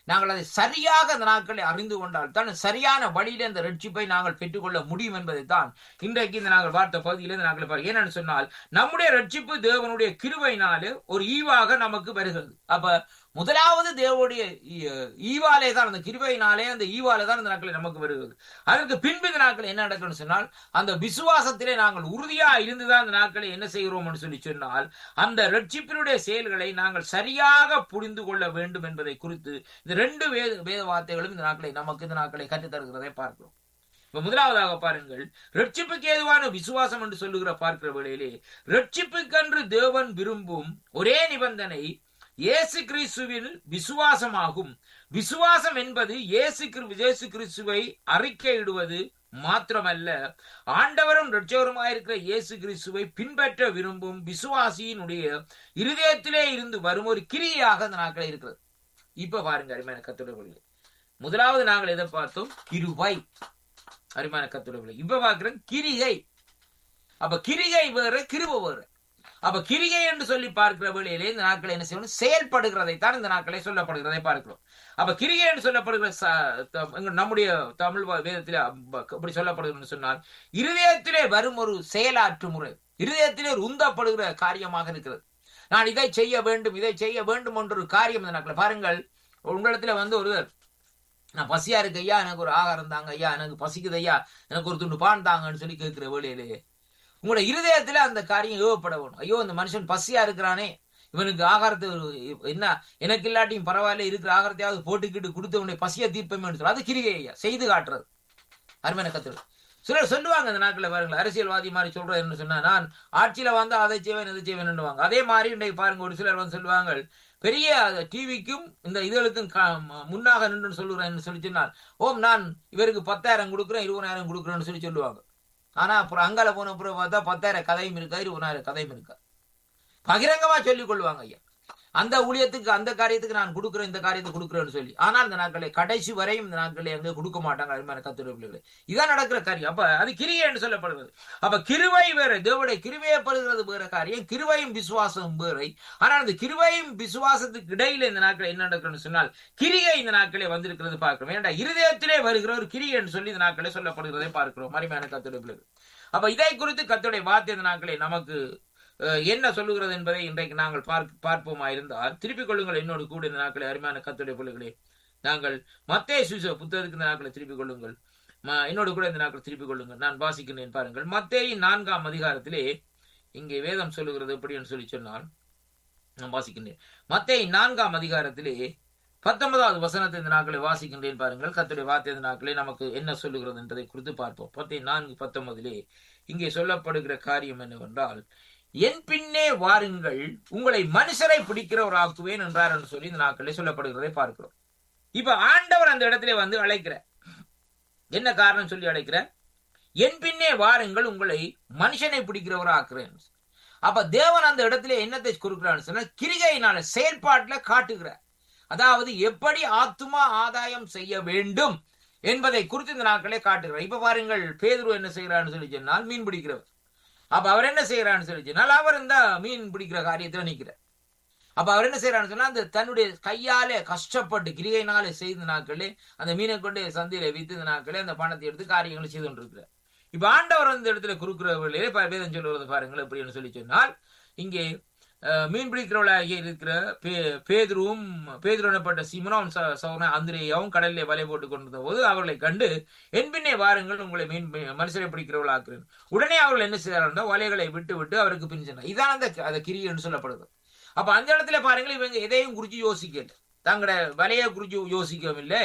நாங்கள் அதை சரியாக அந்த நாட்களை அறிந்து கொண்டால் தான் சரியான வழியில இந்த ரட்சிப்பை நாங்கள் பெற்றுக்கொள்ள முடியும் என்பதை தான் இன்றைக்கு இந்த நாங்கள் பார்த்த பகுதியிலிருந்து நாங்கள் பாருங்க என்னன்னு சொன்னால் நம்முடைய ரட்சிப்பு தேவனுடைய கிருபையினாலே ஒரு ஈவாக நமக்கு வருகிறது அப்ப முதலாவது தேவனுடைய ஈ- ஈவாலே தான் அந்த கிருபையினாலே அந்த ஈவாலே தான் இந்த நாட்களை நமக்கு வருகிறது அதற்கு பின்பு இந்த நாட்கள் என்ன நடக்கும்னு சொன்னால் அந்த விசுவாசத்திலே நாங்கள் உறுதியா இருந்துதான் இந்த நாட்களை என்ன செய்கிறோம்னு சொல்லி சொன்னால் அந்த ரட்சிப்பினுடைய செயல்களை நாங்கள் சரியாக புரிந்து கொள்ள வேண்டும் என்பதை குறித்து இந்த ரெண்டு வேத வேத வார்த்தைகளும் இந்த நாட்களை நமக்கு இந்த நாட்களை கற்றுத் தருகிறதை பார்க்கிறோம் இப்ப முதலாவதாக பாருங்கள் ரட்சிப்புக்கு ஏதுவான விசுவாசம் என்று சொல்லுகிற பார்க்கிற வேளையிலே ரட்சிப்புக்கென்று தேவன் விரும்பும் ஒரே நிபந்தனை இயேசு கிறிஸ்துவில் விசுவாசமாகும் விசுவாசம் என்பது இயேசு கிறிஸ்து இயேசு கிறிஸ்துவை அறிக்கையிடுவது மாத்திரமல்ல ஆண்டவரும் இரட்சகருமாயிருக்கிற இயேசு கிறிஸ்துவை பின்பற்ற விரும்பும் விசுவாசியினுடைய இருதயத்திலே இருந்து வரும் ஒரு கிரியாக அந்த நாட்கள் இருக்கிறது இப்ப பாருங்க அருமையான கத்துடைய முதலாவது நாங்கள் எதை பார்த்தோம் கிருபை அருமையான கத்துடைய இப்ப பார்க்கிறோம் கிரிகை அப்ப கிரிகை வேற கிருப வேற அப்ப கிரிகை என்று சொல்லி பார்க்கிற வேளையிலே இந்த நாட்களை என்ன செய்யணும் செயல்படுகிறதை தான் இந்த நாட்களை சொல்லப்படுகிறதை பார்க்கிறோம் அப்ப கிரிகை என்று சொல்லப்படுகிற ச- த- எங்க நம்முடைய தமிழ் வ- வேதத்திலே அப்ப இப்படி சொல்லப்படுகிறது சொன்னால் இருதயத்திலே வரும் ஒரு செயலாற்று முறை இருதயத்திலே ஒரு உந்தப்படுகிற காரியமாக இருக்கிறது நான் இதை செய்ய வேண்டும் இதை செய்ய வேண்டும் என்ற ஒரு காரியம் இந்த நாட்களை பாருங்கள் உங்களிடத்துல வந்து ஒருவர் நான் பசியா இருக்கு ஐயா எனக்கு ஒரு ஆகாரம் தாங்க ஐயா எனக்கு பசிக்குது ஐயா எனக்கு ஒரு துண்டு பான் தாங்கன்னு சொல்லி கேட்கிற வேளையிலே உங்களோட இருதயத்துல அந்த காரியம் ஏவப்பட வேணும் ஐயோ இந்த மனுஷன் பசியா இருக்கிறானே இவனுக்கு ஆகாரத்தை ஒரு- என்ன எனக்கு இல்லாட்டியும் பரவாயில்ல இருக்கிற ஆகாரத்தையாவது போட்டுக்கிட்டு கொடுத்து உன்னை பசிய தீர்ப்பமே சொல்லு அது கிரிகை ஐயா செய்து காட்டுறது அருமையான கத்துறது சிலர் சொல்லுவாங்க இந்த நாட்களில் பாருங்களேன் அரசியல்வாதி மாதிரி சொல்றது என்ன சொன்னா நான் ஆட்சியில வந்து அதை செய்வேன் இதை செய்வேன்னுவாங்க அதே மாதிரி இன்றைக்கு பாருங்க ஒரு சிலர் வந்து சொல்லுவாங்க பெரிய டிவிக்கும் இந்த இதுகளுக்கும் கா- முன்னாக நின்று சொல்லுகிறேன் சொல்லி சொன்னால் ஓம் நான் இவருக்கு பத்தாயிரம் கொடுக்குறேன் இருபதாயிரம் கொடுக்குறேன்னு சொல்லி சொல்லுவாங்க ஆனா அப்புறம் அங்கால போன அப்புறம் பார்த்தா பத்தாயிரம் கதையும் இருக்கா இருபதாயிரம் கதையும் இருக்கா பகிரங்கமா சொல்லிக் கொள்வாங்க ஐயா அந்த ஊழியத்துக்கு அந்த காரியத்துக்கு நான் கொடுக்குறேன் இந்த காரியத்தை கொடுக்குறேன்னு சொல்லி ஆனால் இந்த நாட்களை கடைசி வரையும் இந்த நாட்களை வந்து கொடுக்க மாட்டாங்க அருமையான கத்துரை பிள்ளைகளை இதான் நடக்கிற காரியம் அப்ப அது கிரியை என்று சொல்லப்படுகிறது அப்ப கிருவை வேற தேவடைய கிருவையை பெறுகிறது வேற காரியம் கிருவையும் விசுவாசமும் வேறை ஆனால் அந்த கிருவையும் விசுவாசத்துக்கு இடையில இந்த நாட்கள் என்ன நடக்குதுன்னு சொன்னால் கிரியை இந்த நாட்களே வந்திருக்கிறது பார்க்கிறோம் ஏன்டா இருதயத்திலே வருகிற ஒரு கிரியை என்று சொல்லி இந்த நாட்களே சொல்லப்படுகிறதை பார்க்கிறோம் அருமையான கத்துரை பிள்ளைகள் அப்ப இதை குறித்து கத்துடைய வார்த்தை இந்த நாட்களை நமக்கு அஹ், என்ன சொல்லுகிறது என்பதை இன்றைக்கு நாங்கள் பார்க்க பார்ப்போமா இருந்தால் திருப்பிக் கொள்ளுங்கள் என்னோடு கூட இந்த நாட்களை அருமையான கத்துடைய பிள்ளைகளே நாங்கள் மத்தேயு சுவிசேஷ புத்தகத்துக்கு இந்த நாட்களை திருப்பிக் கொள்ளுங்கள் ம- என்னோடு கூட இந்த நாட்களை திருப்பிக் கொள்ளுங்கள் நான் வாசிக்கிறேன் பாருங்கள் மத்தேயின் நான்காம் அதிகாரத்திலே இங்கே வேதம் சொல்லுகிறது எப்படி சொல்லி சொன்னால் நான் வாசிக்கின்றேன் மத்தேயின் நான்காம் அதிகாரத்திலே பத்தொன்பதாவது வசனத்தை இந்த நாட்களை வாசிக்கின்றேன் பாருங்கள் கத்துடைய வார்த்தை இந்த நாட்களே நமக்கு என்ன சொல்லுகிறது என்பதை குறித்து பார்ப்போம் பத்தே நான்கு பத்தொன்பதிலே இங்கே சொல்லப்படுகிற காரியம் என்னவென்றால் என் பின்னே வாருங்கள் உங்களை மனுஷரை பிடிக்கிறவர் ஆக்குவேன் என்றார் என்று சொல்லி இந்த நாட்களிலே சொல்லப்படுகிறதை பார்க்கிறோம் இப்ப ஆண்டவர் அந்த இடத்திலே வந்து அழைக்கிறார் என்ன காரணம் சொல்லி அழைக்கிறார் என் பின்னே வாருங்கள் உங்களை மனுஷனை பிடிக்கிறவர் ஆக்குறேன் அப்ப தேவன் அந்த இடத்துல என்னத்தை கொடுக்கிறான்னு சொன்னா கிரிகையினால செயல்பாட்டுல காட்டுகிறார் அதாவது எப்படி ஆத்துமா ஆதாயம் செய்ய வேண்டும் என்பதை குறித்து இந்த நாட்களே காட்டுகிறார் இப்ப பாருங்கள் பேதுரு என்ன செய்கிறான்னு சொல்லி சொன்னால் மீன் பிடிக்கிறவர் அப்ப அவர் என்ன செய்யறான்னு சொல்லி சொன்னால் அவர் இந்த மீன் பிடிக்கிற காரியத்துல நிக்கிறார் அப்ப அவர் என்ன செய்யறான்னு சொன்னா அந்த தன்னுடைய கையாலே கஷ்டப்பட்டு கிரிகையினாலே செய்த நாட்களே அந்த மீனை கொண்டு சந்தையில வித்து இந்த நாட்களே அந்த பணத்தை எடுத்து காரியங்களை செய்து கொண்டிருக்கிறார் இப்ப ஆண்டவர் அந்த இடத்துல குறுக்குற வேலையிலே ப- வேதம் சொல்லுவது பாருங்கள் எப்படின்னு சொல்லி சொன்னால் இங்கே அஹ், மீன் பிடிக்கிறவளாகிய இருக்கிற பே- பேதுருவும் பேதுரு எனப்பட்ட சிமனோன் சௌன அந்திரேயாவும் கடலிலே வலை போட்டு கொண்டிருந்த போது அவர்களை கண்டு என் பின்னே வாருங்கள் உங்களை மீன் பி- மனுஷரை பிடிக்கிறவளாக்குறேன் உடனே அவர்கள் என்ன செய்தார்கள் வலைகளை விட்டு விட்டு அவருக்கு பின் சென்றார் இதான் அந்த அந்த கிரி என்று சொல்லப்படுது அப்ப அந்த இடத்துல பாருங்கள் இவங்க எதையும் குறிச்சு யோசிக்கல தங்களோட வலையை குறிச்சு யோசிக்கவும் இல்லை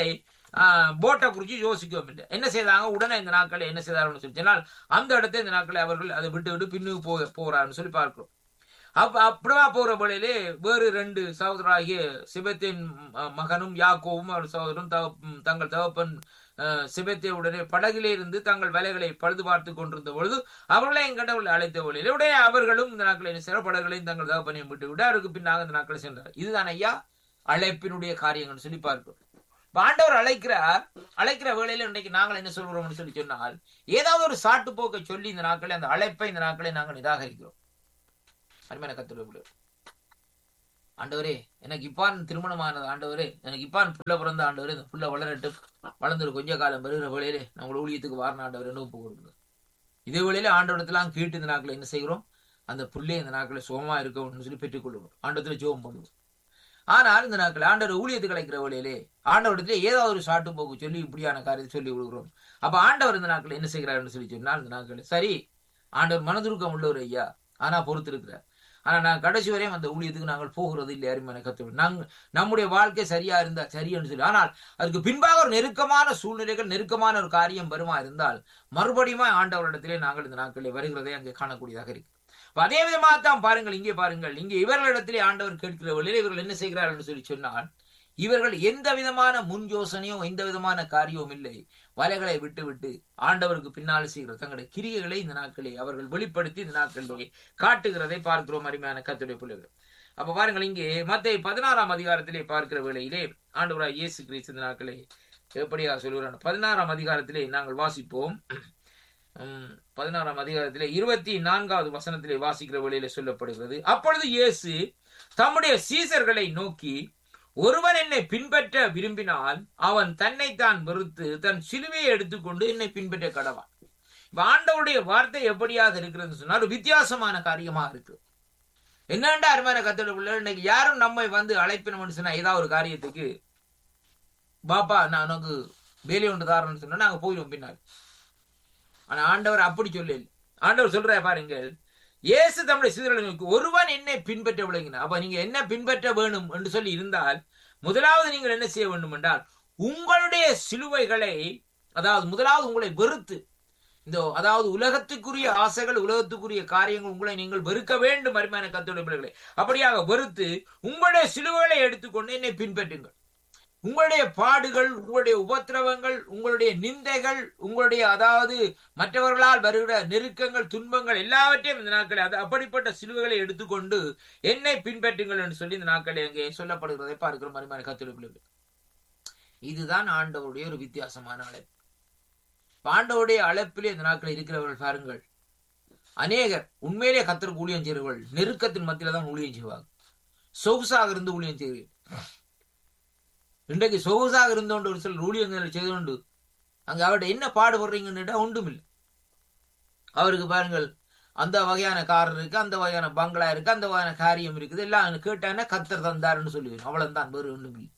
போட்டை குறிச்சு யோசிக்கவும் இல்லை என்ன செய்தாங்க உடனே இந்த நாட்களை என்ன செய்தார்கள் சொல்லி சொன்னால் அந்த இடத்தை இந்த நாட்களை அவர்கள் அதை விட்டு விட்டு பின்னுக்கு போ போறாருன்னு சொல்லி பார்க்கிறோம் அப்ப அப்படிவா போற வழியிலே வேறு ரெண்டு சகோதராகிய சிபத்தின் மகனும் யாக்கோவும் அவர் சகோதரரும் தகப்ப- தங்கள் தகப்பன் அஹ், சிபத்தை உடனே படகிலே இருந்து தங்கள் வேலைகளை பழுது பார்த்து கொண்டிருந்த பொழுது அவர்களையும் கடவுளை அழைத்த வழியிலே உடனே அவர்களும் இந்த நாட்களை சில படகுகளையும் தங்கள் தகப்பனையும் விட்டு விட்டு அவருக்கு பின்னாக இந்த நாட்களை சென்றார் இதுதான் ஐயா அழைப்பினுடைய காரியங்கள் சொல்லி பார்க்கிறோம் இப்ப ஆண்டவர் அழைக்கிறார் அழைக்கிற வேளையில இன்றைக்கு நாங்கள் என்ன சொல்கிறோம்னு சொல்லி சொன்னால் ஏதாவது ஒரு சாட்டு போக்கை சொல்லி இந்த நாட்களை அந்த அழைப்பை இந்த நாட்களை நாங்கள் நிராகரிக்கிறோம் அருமையான கத்துடைய ஆண்டவரே எனக்கு இப்பான் திருமணமானது ஆண்டவரே எனக்கு இப்பான் புள்ள பிறந்த ஆண்டவரே இந்த புள்ள வளரட்டு வளர்ந்துரு கொஞ்ச காலம் வருகிற வேளையிலே நம்மளோட ஊழியத்துக்கு வாரண ஆண்டவர் ஒப்பு கொடுங்க இதே வேளையில ஆண்டவரத்தெல்லாம் கேட்டு இந்த நாட்களை என்ன செய்கிறோம் அந்த புள்ளே இந்த நாட்களை சுகமா இருக்கணும்னு சொல்லி பெற்றுக்கொள்ளுவோம் ஆண்டவத்துல ஜோம் பண்ணுவோம் ஆனால் இந்த நாட்கள் ஆண்டவர் ஊழியத்துக்கு அழைக்கிற வேளையிலே ஆண்டவரிடத்துல ஏதாவது ஒரு சாட்டு போக்கு சொல்லி இப்படியான காரியத்தை சொல்லி விடுகிறோம் அப்ப ஆண்டவர் இந்த நாட்கள் என்ன செய்கிறாருன்னு சொல்லி சொன்னால் இந்த நாட்கள் சரி ஆண்டவர் மனதுருக்கம் உள்ளவர் ஐயா ஆனா பொறுத்து இருக்கிறார் ஆனா நான் கடைசி வரையும் அந்த ஊழியத்துக்கு நாங்கள் போகிறது இல்லை அருமையான கத்துவோம் நாங்கள் நம்முடைய வாழ்க்கை சரியா இருந்தா சரியன்னு சொல்லி ஆனால் அதுக்கு பின்பாக ஒரு நெருக்கமான சூழ்நிலைகள் நெருக்கமான ஒரு காரியம் வருமா இருந்தால் மறுபடியும் ஆண்டவரிடத்திலே நாங்கள் இந்த நாட்களில் வருகிறதை அங்கே காணக்கூடியதாக இருக்கு அதே விதமாக தான் பாருங்கள் இங்கே பாருங்கள் இங்கே இவர்களிடத்திலே ஆண்டவர் கேட்கிற வழியில் இவர்கள் என்ன செய்கிறார்கள் என்று சொல்லி சொன்னால் இவர்கள் எந்த விதமான முன் யோசனையோ எந்த விதமான காரியமும் இல்லை வலைகளை விட்டு விட்டு ஆண்டவருக்கு பின்னால் செய்கிற தங்களுடைய கிரியைகளை இந்த நாட்களே அவர்கள் வெளிப்படுத்தி இந்த நாட்களிலே காட்டுகிறதை பார்க்கிறோம் அருமையான கத்துடைய பிள்ளைகள் அப்ப பாருங்கள் இங்கே மத்திய பதினாறாம் அதிகாரத்திலே பார்க்கிற வேளையிலே ஆண்டவராய் இயேசு கிறிஸ்து இந்த நாட்களே எப்படியா சொல்லுகிறான் பதினாறாம் அதிகாரத்திலே நாங்கள் வாசிப்போம் பதினாறாம் அதிகாரத்திலே இருபத்தி நான்காவது வசனத்திலே வாசிக்கிற வழியில சொல்லப்படுகிறது அப்பொழுது இயேசு தம்முடைய சீசர்களை நோக்கி ஒருவன் என்னை பின்பற்ற விரும்பினால் அவன் தன்னைத்தான் வெறுத்து தன் சிலுவையை எடுத்துக்கொண்டு என்னை பின்பற்ற கடவான் இப்ப ஆண்டவருடைய வார்த்தை எப்படியாக இருக்கிறது சொன்னா ஒரு வித்தியாசமான காரியமா இருக்கு என்னண்டா அருமையான கத்தோட பிள்ளை இன்னைக்கு யாரும் நம்மை வந்து அழைப்பினோம்னு சொன்னா ஏதாவது ஒரு காரியத்துக்கு பாப்பா நான் உனக்கு வேலை ஒன்று தாரன்னு சொன்னா நாங்க போயிடுவோம் பின்னால் ஆனா ஆண்டவர் அப்படி சொல்லல ஆண்டவர் சொல்ற பாருங்கள் இயேசு தம்முடைய சீதர்களுக்கு ஒருவன் என்னை பின்பற்ற விளங்கின அப்ப நீங்க என்ன பின்பற்ற வேணும் என்று சொல்லி இருந்தால் முதலாவது நீங்கள் என்ன செய்ய வேண்டும் என்றால் உங்களுடைய சிலுவைகளை அதாவது முதலாவது உங்களை வெறுத்து இந்த அதாவது உலகத்துக்குரிய ஆசைகள் உலகத்துக்குரிய காரியங்கள் உங்களை நீங்கள் வெறுக்க வேண்டும் அருமையான கத்தோடைய பிள்ளைகளை அப்படியாக வெறுத்து உங்களுடைய சிலுவைகளை எடுத்துக்கொண்டு என்னை பின்பற்றுங்கள் உங்களுடைய பாடுகள் உங்களுடைய உபத்திரவங்கள் உங்களுடைய நிந்தைகள் உங்களுடைய அதாவது மற்றவர்களால் வருகிற நெருக்கங்கள் துன்பங்கள் எல்லாவற்றையும் இந்த நாட்களை அது அப்படிப்பட்ட சிலுவைகளை எடுத்துக்கொண்டு என்னை பின்பற்றுங்கள் என்று சொல்லி இந்த நாட்களை அங்கே சொல்லப்படுகிறதை பார்க்கிற மாதிரி கத்துழைப்பு இதுதான் ஆண்டவருடைய ஒரு வித்தியாசமான அழைப்பு ஆண்டவருடைய அழைப்பிலே இந்த நாட்களில் இருக்கிறவர்கள் பாருங்கள் அநேகர் உண்மையிலே கத்தருக்கு ஊழியம் செய்கிறவர்கள் நெருக்கத்தின் மத்தியில தான் ஊழியம் செய்வாங்க சொகுசாக இருந்து ஊழியம் செய்கிறீர்கள் இன்றைக்கு சொகுசாக இருந்தோண்டு ஒரு சில ஊழியங்கள் செய்து கொண்டு அங்க அவர்கிட்ட என்ன பாடுபடுறீங்கன்னு ஒன்றும் இல்லை அவருக்கு பாருங்கள் அந்த வகையான கார் இருக்கு அந்த வகையான பங்களா இருக்கு அந்த வகையான காரியம் இருக்குது எல்லாம் கேட்டாங்கன்னா கத்தர் தந்தாருன்னு சொல்லுவேன் அவ்வளவுதான் வேறு ஒன்றும் இல்லை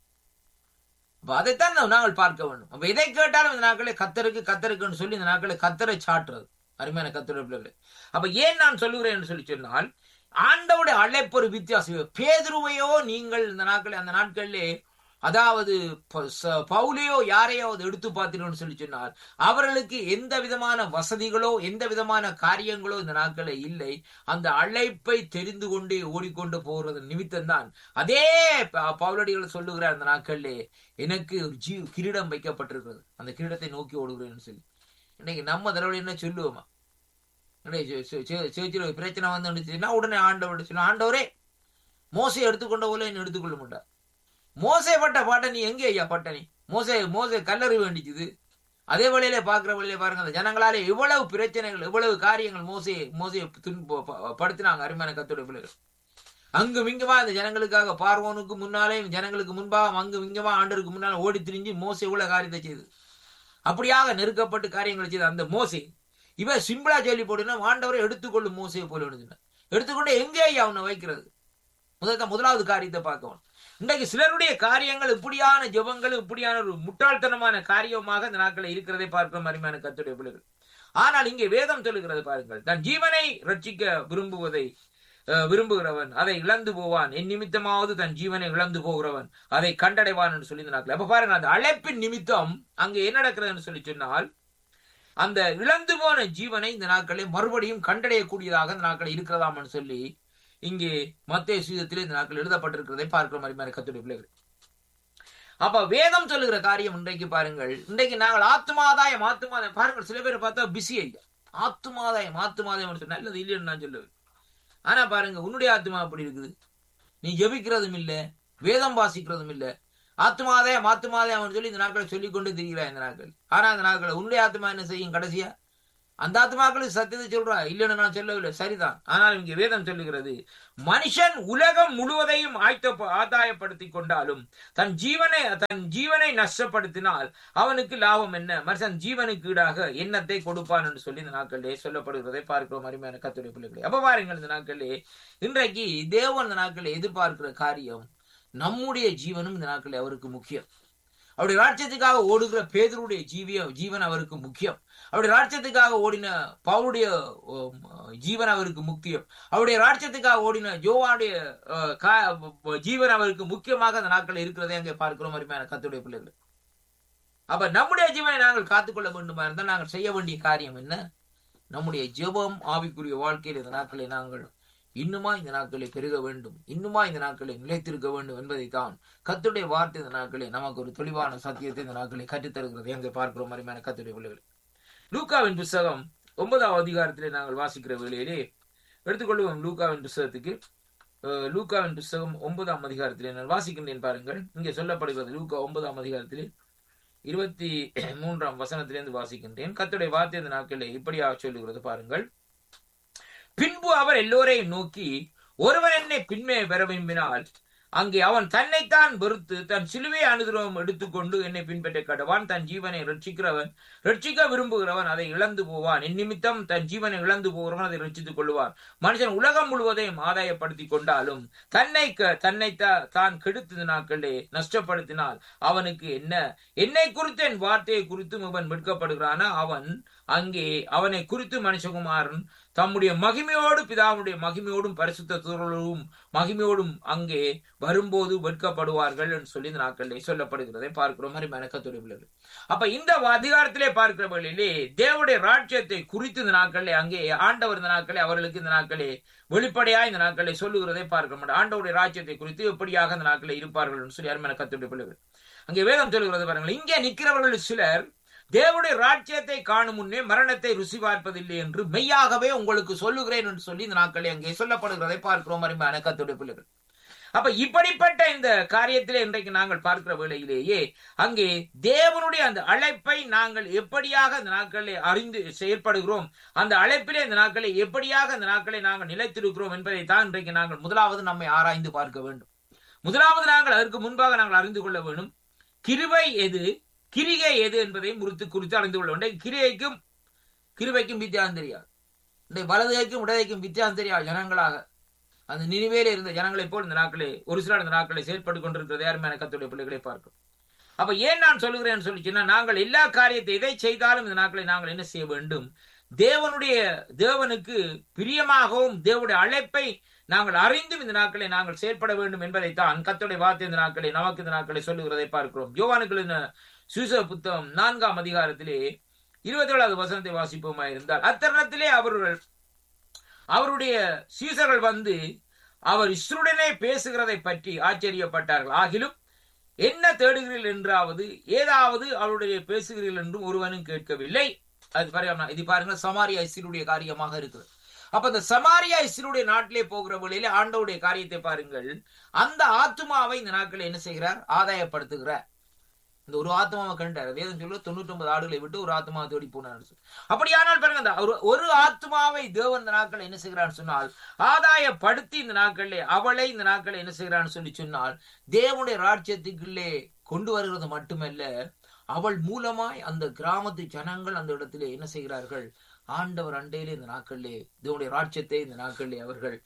அப்ப அதைத்தான் நாங்கள் பார்க்க வேண்டும் அப்ப எதை கேட்டாலும் இந்த நாட்களே கத்தருக்கு கத்தருக்குன்னு சொல்லி இந்த நாட்களை கத்தரை சாட்டுறது அருமையான கத்தரை பிள்ளைகளை அப்ப ஏன் நான் சொல்லுகிறேன் சொல்லி சொன்னால் ஆண்டவுடைய அழைப்பு ஒரு வித்தியாசம் பேதுருவையோ நீங்கள் இந்த நாட்கள் அந்த நாட்களிலே அதாவது பவுலையோ யாரையோ எடுத்து பார்த்தீங்கன்னு சொல்லி சொன்னால் அவர்களுக்கு எந்த விதமான வசதிகளோ எந்த விதமான காரியங்களோ இந்த நாட்களில் இல்லை அந்த அழைப்பை தெரிந்து கொண்டே ஓடிக்கொண்டு போறது நிமித்தம் தான் அதே பவுலடிகள் சொல்லுகிறார் அந்த நாட்களிலே எனக்கு ஒரு ஜீ கிரீடம் வைக்கப்பட்டிருக்கிறது அந்த கிரீடத்தை நோக்கி ஓடுகிறேன்னு சொல்லி இன்னைக்கு நம்ம தடவை என்ன சொல்லுவோமா சேர்ச்சியில் பிரச்சனை வந்து உடனே ஆண்டவர் சொல்ல ஆண்டவரே மோசை எடுத்துக்கொண்ட போல என்ன எடுத்துக்கொள்ள மாட்டார் மோசை பட்ட பாட்டை நீ எங்கே ஐயா பட்ட நீ மோசை மோசை கல்லறி வேண்டிச்சுது அதே வழியில பாக்குற வழியில பாருங்க அந்த ஜனங்களாலே இவ்வளவு பிரச்சனைகள் இவ்வளவு காரியங்கள் மோசையை மோசையை படுத்தினாங்க அருமையான கத்தோட பிள்ளைகள் அங்கு மிங்கமா இந்த ஜனங்களுக்காக பார்வோனுக்கு முன்னாலே ஜனங்களுக்கு முன்பாக அங்கு மிங்கமா ஆண்டருக்கு முன்னால ஓடி திரிஞ்சு மோசை இவ்வளவு காரியத்தை செய்து அப்படியாக நெருக்கப்பட்டு காரியங்களை செய்த அந்த மோசை இவன் சிம்பிளா சொல்லி போடுனா ஆண்டவரை எடுத்துக்கொள்ளும் மோசையை போல எடுத்துக்கொண்டு எங்கே ஐயா அவனை வைக்கிறது முதல் முதலாவது காரியத்தை பார்க்கணும் இன்றைக்கு சிலருடைய காரியங்கள் இப்படியான ஜபங்கள் இப்படியான ஒரு முட்டாள்தனமான காரியமாக இந்த நாட்களில் இருக்கிறதை பார்க்கிற மாதிரியான கத்துடைய பிள்ளைகள் ஆனால் இங்கே வேதம் சொல்லுகிறது பாருங்கள் தன் ஜீவனை ரட்சிக்க விரும்புவதை விரும்புகிறவன் அதை இழந்து போவான் என் நிமித்தமாவது தன் ஜீவனை இழந்து போகிறவன் அதை கண்டடைவான் என்று சொல்லி இந்த நாட்கள் அப்ப பாருங்க அந்த அழைப்பின் நிமித்தம் அங்கே என்ன நடக்கிறதுன்னு சொல்லி சொன்னால் அந்த இழந்து போன ஜீவனை இந்த நாட்களில் மறுபடியும் கண்டடையக்கூடியதாக இந்த நாட்கள் இருக்கிறதாம்னு சொல்லி இங்கே மத்திய சீதத்திலே இந்த நாட்கள் எழுதப்பட்டிருக்கிறதை பார்க்கிற மாதிரி மாதிரி கத்துடைய பிள்ளைகள் அப்ப வேதம் சொல்லுகிற காரியம் இன்றைக்கு பாருங்கள் இன்றைக்கு நாங்கள் ஆத்மாதாயம் ஆத்மாதாயம் பாருங்கள் சில பேர் பார்த்தா பிஸி ஐயா ஆத்மாதாயம் ஆத்மாதாயம் சொன்னா நல்லது இல்லைன்னு நான் சொல்லுவேன் ஆனா பாருங்க உன்னுடைய ஆத்மா அப்படி இருக்குது நீ ஜபிக்கிறதும் இல்லை வேதம் வாசிக்கிறதும் இல்லை ஆத்மாதாயம் ஆத்மாதாயம் சொல்லி இந்த நாட்களை சொல்லிக் கொண்டு திரிகிறாய் இந்த நாட்கள் ஆனா இந்த நாட்கள் உன்னுடைய ஆத்மா என்ன செய்யும் கடைசியா அந்த ஆத்மாக்களுக்கு சத்தியத்தை சொல்றா இல்லைன்னு நான் சொல்லவில்லை சரிதான் ஆனால் இங்கே வேதம் சொல்லுகிறது மனுஷன் உலகம் முழுவதையும் ஆய்த்த ஆதாயப்படுத்திக் கொண்டாலும் தன் ஜீவனை தன் ஜீவனை நஷ்டப்படுத்தினால் அவனுக்கு லாபம் என்ன மனுஷன் ஜீவனுக்கு ஈடாக எண்ணத்தை கொடுப்பான் என்று சொல்லி இந்த நாட்களிலே சொல்லப்படுகிறதை பார்க்கிறோம் அருமையான கத்துடைய பிள்ளைகளை அப்ப பாருங்கள் இந்த நாட்களிலே இன்றைக்கு தேவன் இந்த நாட்களில் எதிர்பார்க்கிற காரியம் நம்முடைய ஜீவனும் இந்த நாட்களில் அவருக்கு முக்கியம் அவருடைய ராட்சியத்துக்காக ஓடுகிற பேதருடைய ஜீவிய ஜீவன் அவருக்கு முக்கியம் அவருடைய ராட்சியத்துக்காக ஓடின பவுளுடைய உம், ஜீவன் அவருக்கு முக்கியம் அவருடைய ராட்சியத்துக்காக ஓடின ஜோவானுடைய அஹ், கா- ஜீவன் அவருக்கு முக்கியமாக அந்த நாட்கள் இருக்கிறதை அங்கே பார்க்கிறோம் அருமையான கத்துடைய பிள்ளைகள் அப்ப நம்முடைய ஜீவனை நாங்கள் காத்துக்கொள்ள வேண்டுமா இருந்தால் நாங்கள் செய்ய வேண்டிய காரியம் என்ன நம்முடைய ஜெபம் ஆவிக்குரிய வாழ்க்கையில் இந்த நாட்களை நாங்கள் இன்னுமா இந்த நாட்களை பெருக வேண்டும் இன்னுமா இந்த நாட்களை நிலைத்திருக்க வேண்டும் என்பதைத்தான் கத்துடைய வார்த்தை இந்த நாட்களை நமக்கு ஒரு தெளிவான சத்தியத்தை இந்த நாட்களை கற்றுத்தருகிறது எங்கே பார்க்கிறோம் அருமையான கத்துடைய பிள்ளைகள் லூக்காவின் புஸ்தகம் ஒன்பதாம் அதிகாரத்திலே நாங்கள் வாசிக்கிற வேளையிலே எடுத்துக்கொள்வோம் லூக்காவின் புஸ்தகத்துக்கு அஹ், லூக்காவின் புஸ்தகம் ஒன்பதாம் அதிகாரத்திலே நான் வாசிக்கின்றேன் பாருங்கள் இங்கே சொல்லப்படுகிறது லூக்கா ஒன்பதாம் அதிகாரத்திலே இருபத்தி மூன்றாம் வசனத்திலிருந்து வாசிக்கின்றேன் கத்துடைய வார்த்தை இந்த நாட்களில் இப்படியாக சொல்லுகிறது பாருங்கள் பின்பு அவர் எல்லோரையும் நோக்கி ஒருவன் என்னை பின்மே பெற விரும்பினால் அங்கே அவன் தன்னைத்தான் வெறுத்து தன் சிலுவை அனுதிரவம் எடுத்துக்கொண்டு என்னை பின்பற்ற கடவான் தன் ஜீவனை ரட்சிக்கிறவன் ரட்சிக்க விரும்புகிறவன் அதை இழந்து போவான் என் நிமித்தம் தன் ஜீவனை இழந்து போகிறவன் அதை ரட்சித்துக் கொள்வான் மனுஷன் உலகம் முழுவதையும் ஆதாயப்படுத்திக் கொண்டாலும் தன்னை க- தன்னை தா- தான் கெடுத்த நாட்களே நஷ்டப்படுத்தினால் அவனுக்கு என்ன என்னை குறித்து என் வார்த்தையை குறித்தும் இவன் மீட்கப்படுகிறானா அவன் அங்கே அவனை குறித்து மனுஷகுமாரன் தம்முடைய மகிமையோடு பிதாவுடைய மகிமையோடும் பரிசுத்த தூரலும் மகிமையோடும் அங்கே வரும்போது வெட்கப்படுவார்கள் என்று சொல்லி இந்த நாட்களிலே சொல்லப்படுகிறதை பார்க்கிறோம் மாதிரி மெனக்கத்துடைய பிள்ளைகள் அப்ப இந்த அதிகாரத்திலே பார்க்கிற வேளையிலே தேவனுடைய ராஜ்யத்தை குறித்து இந்த நாட்களிலே அங்கே ஆண்டவர் இந்த நாட்களே அவர்களுக்கு இந்த நாட்களே வெளிப்படையா இந்த நாட்களை சொல்லுகிறதை பார்க்க மாட்டோம் ஆண்டவருடைய ராஜ்யத்தை குறித்து எப்படியாக இந்த நாட்களில் இருப்பார்கள் என்று சொல்லி அருமையான கத்துடைய பிள்ளைகள் அங்கே வேதம் சொல்லுகிறது பாருங்கள் இங்கே நிற்கிறவர்கள் சிலர் தேவனுடைய ராஜ்யத்தை காணும் முன்னே மரணத்தை ருசி பார்ப்பதில்லை என்று மெய்யாகவே உங்களுக்கு சொல்லுகிறேன் என்று சொல்லி இந்த நாட்களில் அங்கே சொல்லப்படுகிறதை பார்க்கிறோம் அருமையான கத்துடைய பிள்ளைகள் அப்ப இப்படிப்பட்ட இந்த காரியத்திலே இன்றைக்கு நாங்கள் பார்க்கிற வேளையிலேயே அங்கே தேவனுடைய அந்த அழைப்பை நாங்கள் எப்படியாக இந்த நாட்களிலே அறிந்து செயல்படுகிறோம் அந்த அழைப்பிலே இந்த நாட்களை எப்படியாக இந்த நாட்களை நாங்கள் நிலைத்திருக்கிறோம் என்பதை தான் இன்றைக்கு நாங்கள் முதலாவது நம்மை ஆராய்ந்து பார்க்க வேண்டும் முதலாவது நாங்கள் அதற்கு முன்பாக நாங்கள் அறிந்து கொள்ள வேண்டும் கிருபை எது கிரிகை எது என்பதை முறித்து குறித்து அறிந்து கொள்ள வேண்டும் கிரியைக்கும் கிருபைக்கும் வித்தியாசம் தெரியாது இந்த வலதுகைக்கும் இடதைக்கும் வித்தியாசம் தெரியாது ஜனங்களாக அந்த நினைவேல இருந்த ஜனங்களைப் போல் இந்த நாட்களே ஒரு சிலர் இந்த நாட்களை செயல்பட்டு கொண்டிருக்கிறது யாருமே கத்துடைய பிள்ளைகளை பார்க்கும் அப்ப ஏன் நான் சொல்லுகிறேன் சொல்லி சொன்னா நாங்கள் எல்லா காரியத்தை எதை செய்தாலும் இந்த நாட்களை நாங்கள் என்ன செய்ய வேண்டும் தேவனுடைய தேவனுக்கு பிரியமாகவும் தேவனுடைய அழைப்பை நாங்கள் அறிந்தும் இந்த நாட்களை நாங்கள் செயல்பட வேண்டும் என்பதைத்தான் கத்துடைய வார்த்தை இந்த நாட்களை நமக்கு இந்த நாட்களை சொல்லுகிறதை பார்க்கிறோம் யோவானுக்களின் சுச புத்தகம் நான்காம் அதிகாரத்திலே இருபத்தி ஏழாவது வசனத்தை வாசிப்போமா இருந்தால் அத்தருணத்திலே அவர்கள் அவருடைய சீசர்கள் வந்து அவர் இஸ்ருடனே பேசுகிறதை பற்றி ஆச்சரியப்பட்டார்கள் ஆகிலும் என்ன தேடுகிறீர்கள் என்றாவது ஏதாவது அவருடைய பேசுகிறீர்கள் என்றும் ஒருவனும் கேட்கவில்லை அது பாருங்க இது பாருங்க சமாரியா இஸ்ருடைய காரியமாக இருக்குது அப்ப இந்த சமாரியா இஸ்ருடைய நாட்டிலே போகிற வழியில ஆண்டவுடைய காரியத்தை பாருங்கள் அந்த ஆத்மாவை இந்த நாட்கள் என்ன செய்கிறார் ஆதாயப்படுத்துகிறார் இந்த ஒரு ஆத்மாவை கண்டார் வேதம் சொல்ல தொண்ணூத்தி ஒன்பது ஆடுகளை விட்டு ஒரு ஆத்மா தேடி போனார் அப்படியானால் பாருங்க அந்த ஒரு- ஒரு ஆத்மாவை தேவன் இந்த நாட்கள் என்ன செய்கிறான்னு சொன்னால் ஆதாயப்படுத்தி இந்த நாட்களிலே அவளை இந்த நாட்களை என்ன செய்கிறான்னு சொல்லி சொன்னால் தேவனுடைய ராஜ்யத்துக்குள்ளே கொண்டு வருகிறது மட்டுமல்ல அவள் மூலமாய் அந்த கிராமத்து ஜனங்கள் அந்த இடத்திலே என்ன செய்கிறார்கள் ஆண்டவர் அண்டையிலே இந்த நாட்களிலே தேவனுடைய ராஜ்யத்தை இந்த நாட்களிலே அவர்கள்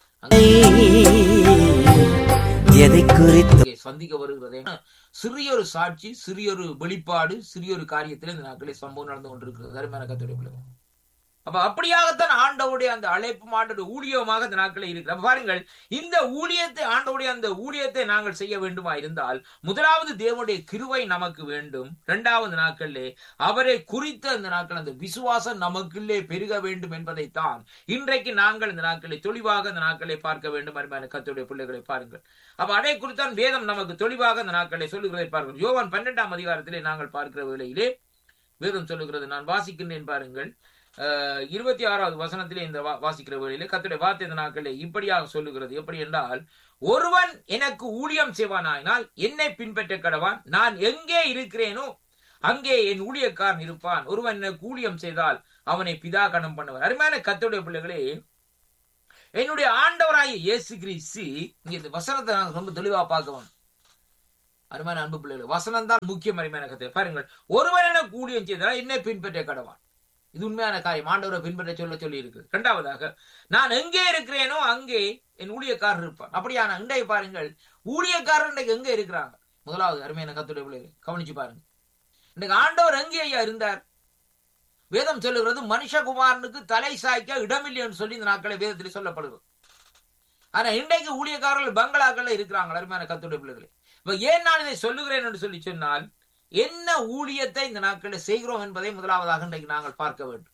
எதை குறித்து அங்கே சந்திக்க வருகிறதே சிறியொரு சாட்சி சிறியொரு வெளிப்பாடு சிறியொரு காரியத்தில் இந்த நாட்களே சம்பவம் நடந்து கொண்டிருக்கிறது அருமையான கத்துடைய பிள்ளைகள். அப்ப அப்படியாகத்தான் ஆண்டவுடைய அந்த அழைப்பு ஆண்டோட ஊழியமாக இந்த நாட்களே இருக்கு அப்ப பாருங்கள் இந்த ஊழியத்தை ஆண்டவுடைய அந்த ஊழியத்தை நாங்கள் செய்ய வேண்டுமா இருந்தால் முதலாவது தேவனுடைய கிருவை நமக்கு வேண்டும் இரண்டாவது நாட்களிலே அவரை குறித்த அந்த நாட்கள் அந்த விசுவாசம் நமக்குள்ளே பெருக வேண்டும் என்பதைத்தான் இன்றைக்கு நாங்கள் இந்த நாட்களை தெளிவாக இந்த நாட்களை பார்க்க வேண்டும் அருமையான கத்துடைய பிள்ளைகளை பாருங்கள் அப்ப அதை குறித்தான் வேதம் நமக்கு தெளிவாக இந்த நாட்களை சொல்லுகிறதை பார்க்கிறோம் யோவான் பன்னெண்டாம் அதிகாரத்திலே நாங்கள் பார்க்கிற வேளையிலே வேதம் சொல்லுகிறது நான் வாசிக்கின்றேன் பாருங்கள் அஹ், இருபத்தி ஆறாவது வசனத்திலே இந்த வா- வாசிக்கிற வேளையிலே கத்துடைய வார்த்தை இந்த நாட்களே இப்படியாக சொல்லுகிறது எப்படி என்றால் ஒருவன் எனக்கு ஊழியம் செய்வானாயினால் என்னை பின்பற்ற கடவான் நான் எங்கே இருக்கிறேனோ அங்கே என் ஊழியக்காரன் இருப்பான் ஒருவன் எனக்கு ஊழியம் செய்தால் அவனை பிதா கணம் பண்ணுவார் அருமையான கத்தோடைய பிள்ளைகளே என்னுடைய ஆண்டவராகிய இயேசு கிறிஸ்து இங்க இந்த வசனத்தை நாங்க ரொம்ப தெளிவா பார்க்கணும் அருமையான அன்பு பிள்ளைகள் வசனம் தான் முக்கியம் அருமையான கத்தை பாருங்கள் ஒருவன் என்ன ஊழியம் செய்தால் என்னை பின்பற்ற கடவான் இது உண்மையான காரியம் ஆண்டவரை பின்பற்ற சொல்ல சொல்லி இருக்கு இரண்டாவதாக நான் எங்கே இருக்கிறேனோ அங்கே என் ஊழியக்காரர் இருப்பான் அப்படியான இன்றைய பாருங்கள் ஊழியக்காரர் இன்றைக்கு எங்க இருக்கிறாங்க முதலாவது அருமையான கத்துடைய பிள்ளைகள் கவனிச்சு பாருங்க இன்றைக்கு ஆண்டவர் எங்கே ஐயா இருந்தார் வேதம் சொல்லுகிறது மனுஷகுமாரனுக்கு தலை சாய்க்க இடமில்லைன்னு சொல்லி இந்த நாட்களை வேதத்தில் சொல்லப்படுகிறது ஆனா இன்றைக்கு ஊழியக்காரர்கள் பங்களாக்கள்ல இருக்கிறாங்க அருமையான கத்துடைய பிள்ளைகளே இப்ப ஏன் நான் இதை சொல்லுகிறேன் என்று சொல்லி சொன்னால் என்ன ஊழியத்தை இந்த நாட்களில் செய்கிறோம் என்பதை முதலாவதாக இன்றைக்கு நாங்கள் பார்க்க வேண்டும்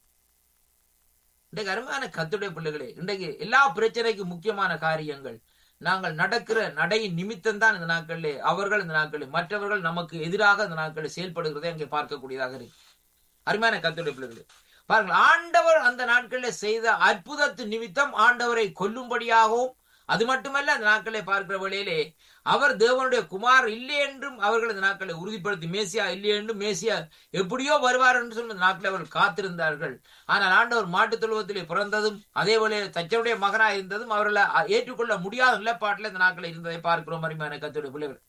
இன்றைக்கு அருமையான கத்துடைய பிள்ளைகளே இன்றைக்கு எல்லா பிரச்சனைக்கு முக்கியமான காரியங்கள் நாங்கள் நடக்கிற நடையின் நிமித்தம் தான் இந்த நாட்களிலே அவர்கள் இந்த நாட்களில் மற்றவர்கள் நமக்கு எதிராக இந்த நாட்களில் செயல்படுகிறதை அங்கே பார்க்கக்கூடியதாக இருக்கு அருமையான கத்துடைய பிள்ளைகளே பாருங்கள் ஆண்டவர் அந்த நாட்களில் செய்த அற்புதத்து நிமித்தம் ஆண்டவரை கொல்லும்படியாகவும் அது மட்டுமல்ல அந்த நாட்களை பார்க்கிற வேளையிலே அவர் தேவனுடைய குமார் இல்லை என்றும் அவர்கள் இந்த நாட்களை உறுதிப்படுத்தி மேசியா இல்லை என்றும் மேசியா எப்படியோ வருவார் என்று சொல்லி இந்த நாட்களில் அவர்கள் காத்திருந்தார்கள் ஆனால் ஆண்டவர் மாட்டுத் தொழுவத்திலே பிறந்ததும் அதே போல தச்சனுடைய மகனாய் இருந்ததும் அவர்களை ஏற்றுக்கொள்ள முடியாத நிலப்பாட்டில் இந்த நாட்களில் இருந்ததை பார்க்கிறோம் அருமையான கத்துடைய பிள்ளைகள்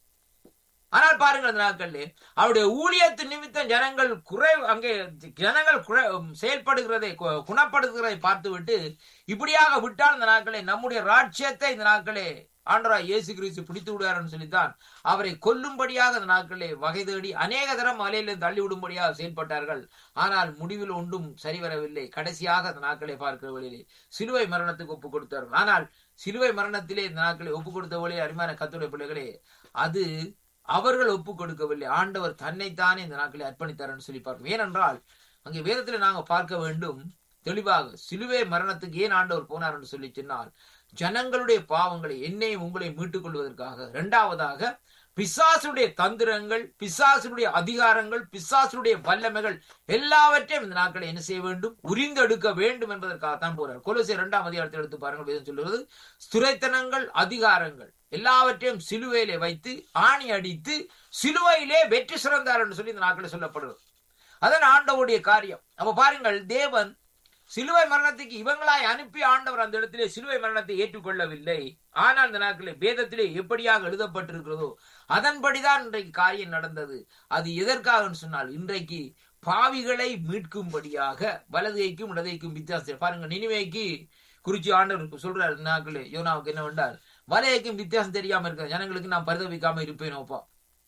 ஆனால் பாருங்கள் அந்த நாட்களில் அவருடைய ஊழியத்து நிமித்தம் ஜனங்கள் குறை அங்கே ஜனங்கள் குறை செயல்படுகிறதை கு- குணப்படுத்துகிறதை பார்த்துவிட்டு இப்படியாக விட்டால் இந்த நாட்களே நம்முடைய ராட்சியத்தை இந்த நாட்களே ஆண்டவராய் இயேசு கிறிஸ்து பிடித்து விடுவார்னு சொல்லித்தான் அவரை கொல்லும்படியாக இந்த நாட்களே வகை தேடி அநேக தரம் மலையில தள்ளி விடும்படியாக செயல்பட்டார்கள் ஆனால் முடிவில் ஒன்றும் சரிவரவில்லை கடைசியாக அந்த நாட்களை பார்க்கிற வழியிலே சிலுவை மரணத்துக்கு ஒப்பு கொடுத்தார்கள் ஆனால் சிலுவை மரணத்திலே இந்த நாட்களை ஒப்பு கொடுத்த வழியே அருமையான கத்துடைய பிள்ளைகளே அது அவர்கள் ஒப்பு கொடுக்கவில்லை ஆண்டவர் தன்னைத்தானே இந்த நாட்களை அர்ப்பணித்தார்னு சொல்லி பார்க்கிறோம் ஏனென்றால் அங்கே வேதத்தில் நாங்க பார்க்க வேண்டும் தெளிவாக சிலுவை மரணத்துக்கு ஏன் ஆண்டவர் போனார் என்று சொல்லி சொன்னால் ஜனங்களுடைய பாவங்களை என்னையும் உங்களை மீட்டுக் கொள்வதற்காக இரண்டாவதாக பிசாசுடைய தந்திரங்கள் பிசாசுடைய அதிகாரங்கள் பிசாசுடைய வல்லமைகள் எல்லாவற்றையும் இந்த நாட்களை என்ன செய்ய வேண்டும் உரிந்தெடுக்க வேண்டும் என்பதற்காகத்தான் போறார் கொலோசிய இரண்டாம் அதிகாரத்தை எடுத்து பாருங்கள் வேதம் சொல்லுவது ஸ்துரைத்தனங்கள் அதிகாரங்கள் எல்லாவற்றையும் சிலுவையிலே வைத்து ஆணி அடித்து சிலுவையிலே வெற்றி சிறந்தார் என்று சொல்லி இந்த நாட்களில் சொல்லப்படுகிறது அதன் ஆண்டவருடைய காரியம் அப்ப பாருங்கள் தேவன் சிலுவை மரணத்துக்கு இவங்களாய் அனுப்பி ஆண்டவர் அந்த இடத்திலே சிலுவை மரணத்தை ஏற்றுக்கொள்ளவில்லை ஆனால் இந்த நாட்களில் வேதத்திலே எப்படியாக எழுதப்பட்டிருக்கிறதோ அதன்படிதான் இன்றைக்கு காரியம் நடந்தது அது எதற்காக சொன்னால் இன்றைக்கு பாவிகளை மீட்கும்படியாக வலதைக்கும் இடதைக்கும் வித்தியாசம் பாருங்க நினைவைக்கு குறிச்சி ஆண்டவர் சொல்றாரு இந்த நாட்களே யோனாவுக்கு என்ன வேண்டார் வலையைக்கும் வித்தியாசம் தெரியாம இருக்கிற ஜனங்களுக்கு நான் பரிதவிக்காம இருப்பேனோப்பா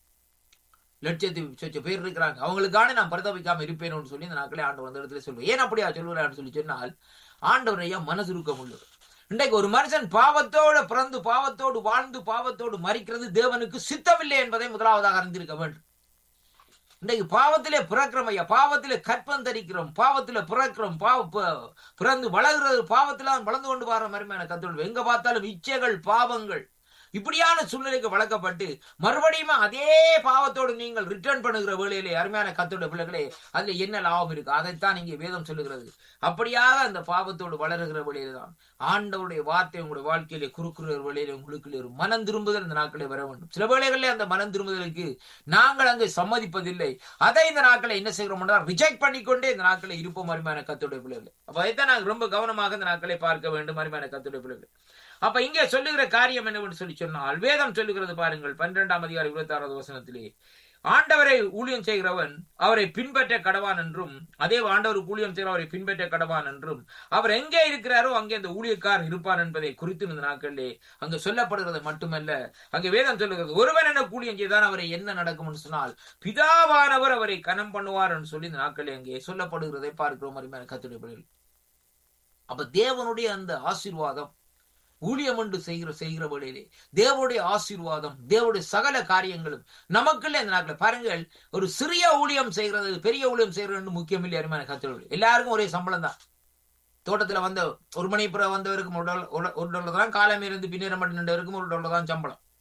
லட்சத்தி சொச்ச பேர் இருக்கிறாங்க அவங்களுக்கான நான் பரிதவிக்காம இருப்பேனோன்னு சொல்லி இந்த நாட்களே ஆண்டவர் அந்த இடத்துல சொல்லுவேன் ஏன் அப்படியா சொல்லுறான்னு சொல்லி சொன்னால் ஆண்டவர் ஐயா மனசுருக்கம் உள்ளது இன்றைக்கு ஒரு மனுஷன் பாவத்தோடு பிறந்து பாவத்தோடு வாழ்ந்து பாவத்தோடு மறிக்கிறது தேவனுக்கு சித்தமில்லை என்பதை முதலாவதாக அறிந்திருக்க வேண்டும் இன்றைக்கு பாவத்திலே பிறக்கிறோம் ஐயா பாவத்திலே கற்பம் தரிக்கிறோம் பாவத்திலே பிறக்கிறோம் பாவ ப- பிறந்து வளர்கிறது பாவத்தில வளர்ந்து கொண்டு வர மருமையான கத்தோடு எங்க பார்த்தாலும் இச்சைகள் பாவங்கள் இப்படியான சூழ்நிலைக்கு வளர்க்கப்பட்டு மறுபடியும் அதே பாவத்தோடு நீங்கள் ரிட்டர்ன் பண்ணுகிற வேளையிலே அருமையான கத்தோட பிள்ளைகளே அதுல என்ன லாபம் இருக்கு அதைத்தான் இங்கே வேதம் சொல்லுகிறது அப்படியாக அந்த பாவத்தோடு வளருகிற வேளையில தான் ஆண்டவருடைய வார்த்தை உங்களுடைய வாழ்க்கையிலே குறுக்குற வேளையிலே உங்களுக்கு ஒரு மனம் திரும்புதல் இந்த நாட்களே வர வேண்டும் சில வேளைகளிலே அந்த மனம் திரும்புதலுக்கு நாங்கள் அங்கே சம்மதிப்பதில்லை அதை இந்த நாட்களை என்ன செய்கிறோம் ரிஜெக்ட் பண்ணிக்கொண்டே இந்த நாட்களை இருப்போம் அருமையான கத்தோடைய பிள்ளைகள் அப்ப அதைத்தான் நாங்கள் ரொம்ப கவனமாக இந்த நாட்களை பார்க்க வேண்டும் அருமையான கத்தோடைய பிள்ளைகள் அப்ப இங்கே சொல்லுகிற காரியம் என்னவென்று சொல்லி சொன்னால் வேதம் சொல்லுகிறது பாருங்கள் பன்னிரெண்டாம் அதிகாரம் இருபத்தி ஆறாவது வசனத்திலே ஆண்டவரை ஊழியம் செய்கிறவன் அவரை பின்பற்ற கடவான் என்றும் அதே ஆண்டவருக்கு ஊழியம் செய்கிற அவரை பின்பற்ற கடவான் என்றும் அவர் எங்கே இருக்கிறாரோ அங்கே அந்த ஊழியக்காரன் இருப்பார் என்பதை குறித்து இந்த நாட்களிலே அங்கு சொல்லப்படுகிறது மட்டுமல்ல அங்கே வேதம் சொல்லுகிறது ஒருவன் என்ன ஊழியம் செய்தான் அவரை என்ன நடக்கும் சொன்னால் பிதாவானவர் அவரை கனம் பண்ணுவார் என்று சொல்லி இந்த நாட்களில் அங்கே சொல்லப்படுகிறதை பார்க்கிறோம் அருமையான கத்துடைய பிள்ளைகள் அப்ப தேவனுடைய அந்த ஆசீர்வாதம் ஊழியம் என்று செய்கிற செய்கிற வழியிலே தேவனுடைய ஆசீர்வாதம் தேவனுடைய சகல காரியங்களும் நமக்குள்ள இந்த நாட்கள் பாருங்கள் ஒரு சிறிய ஊழியம் செய்கிறது பெரிய ஊழியம் செய்கிறது முக்கியம் இல்லை அருமையான கத்துடைய எல்லாருக்கும் ஒரே சம்பளம் தான் தோட்டத்துல வந்த ஒரு மணி புற வந்தவருக்கும் ஒரு டாலர் ஒரு- ஒரு டாலர் தான் காலம் இருந்து பின்னிரம் நின்றவருக்கும் ஒரு டாலர் தான் சம்பளம்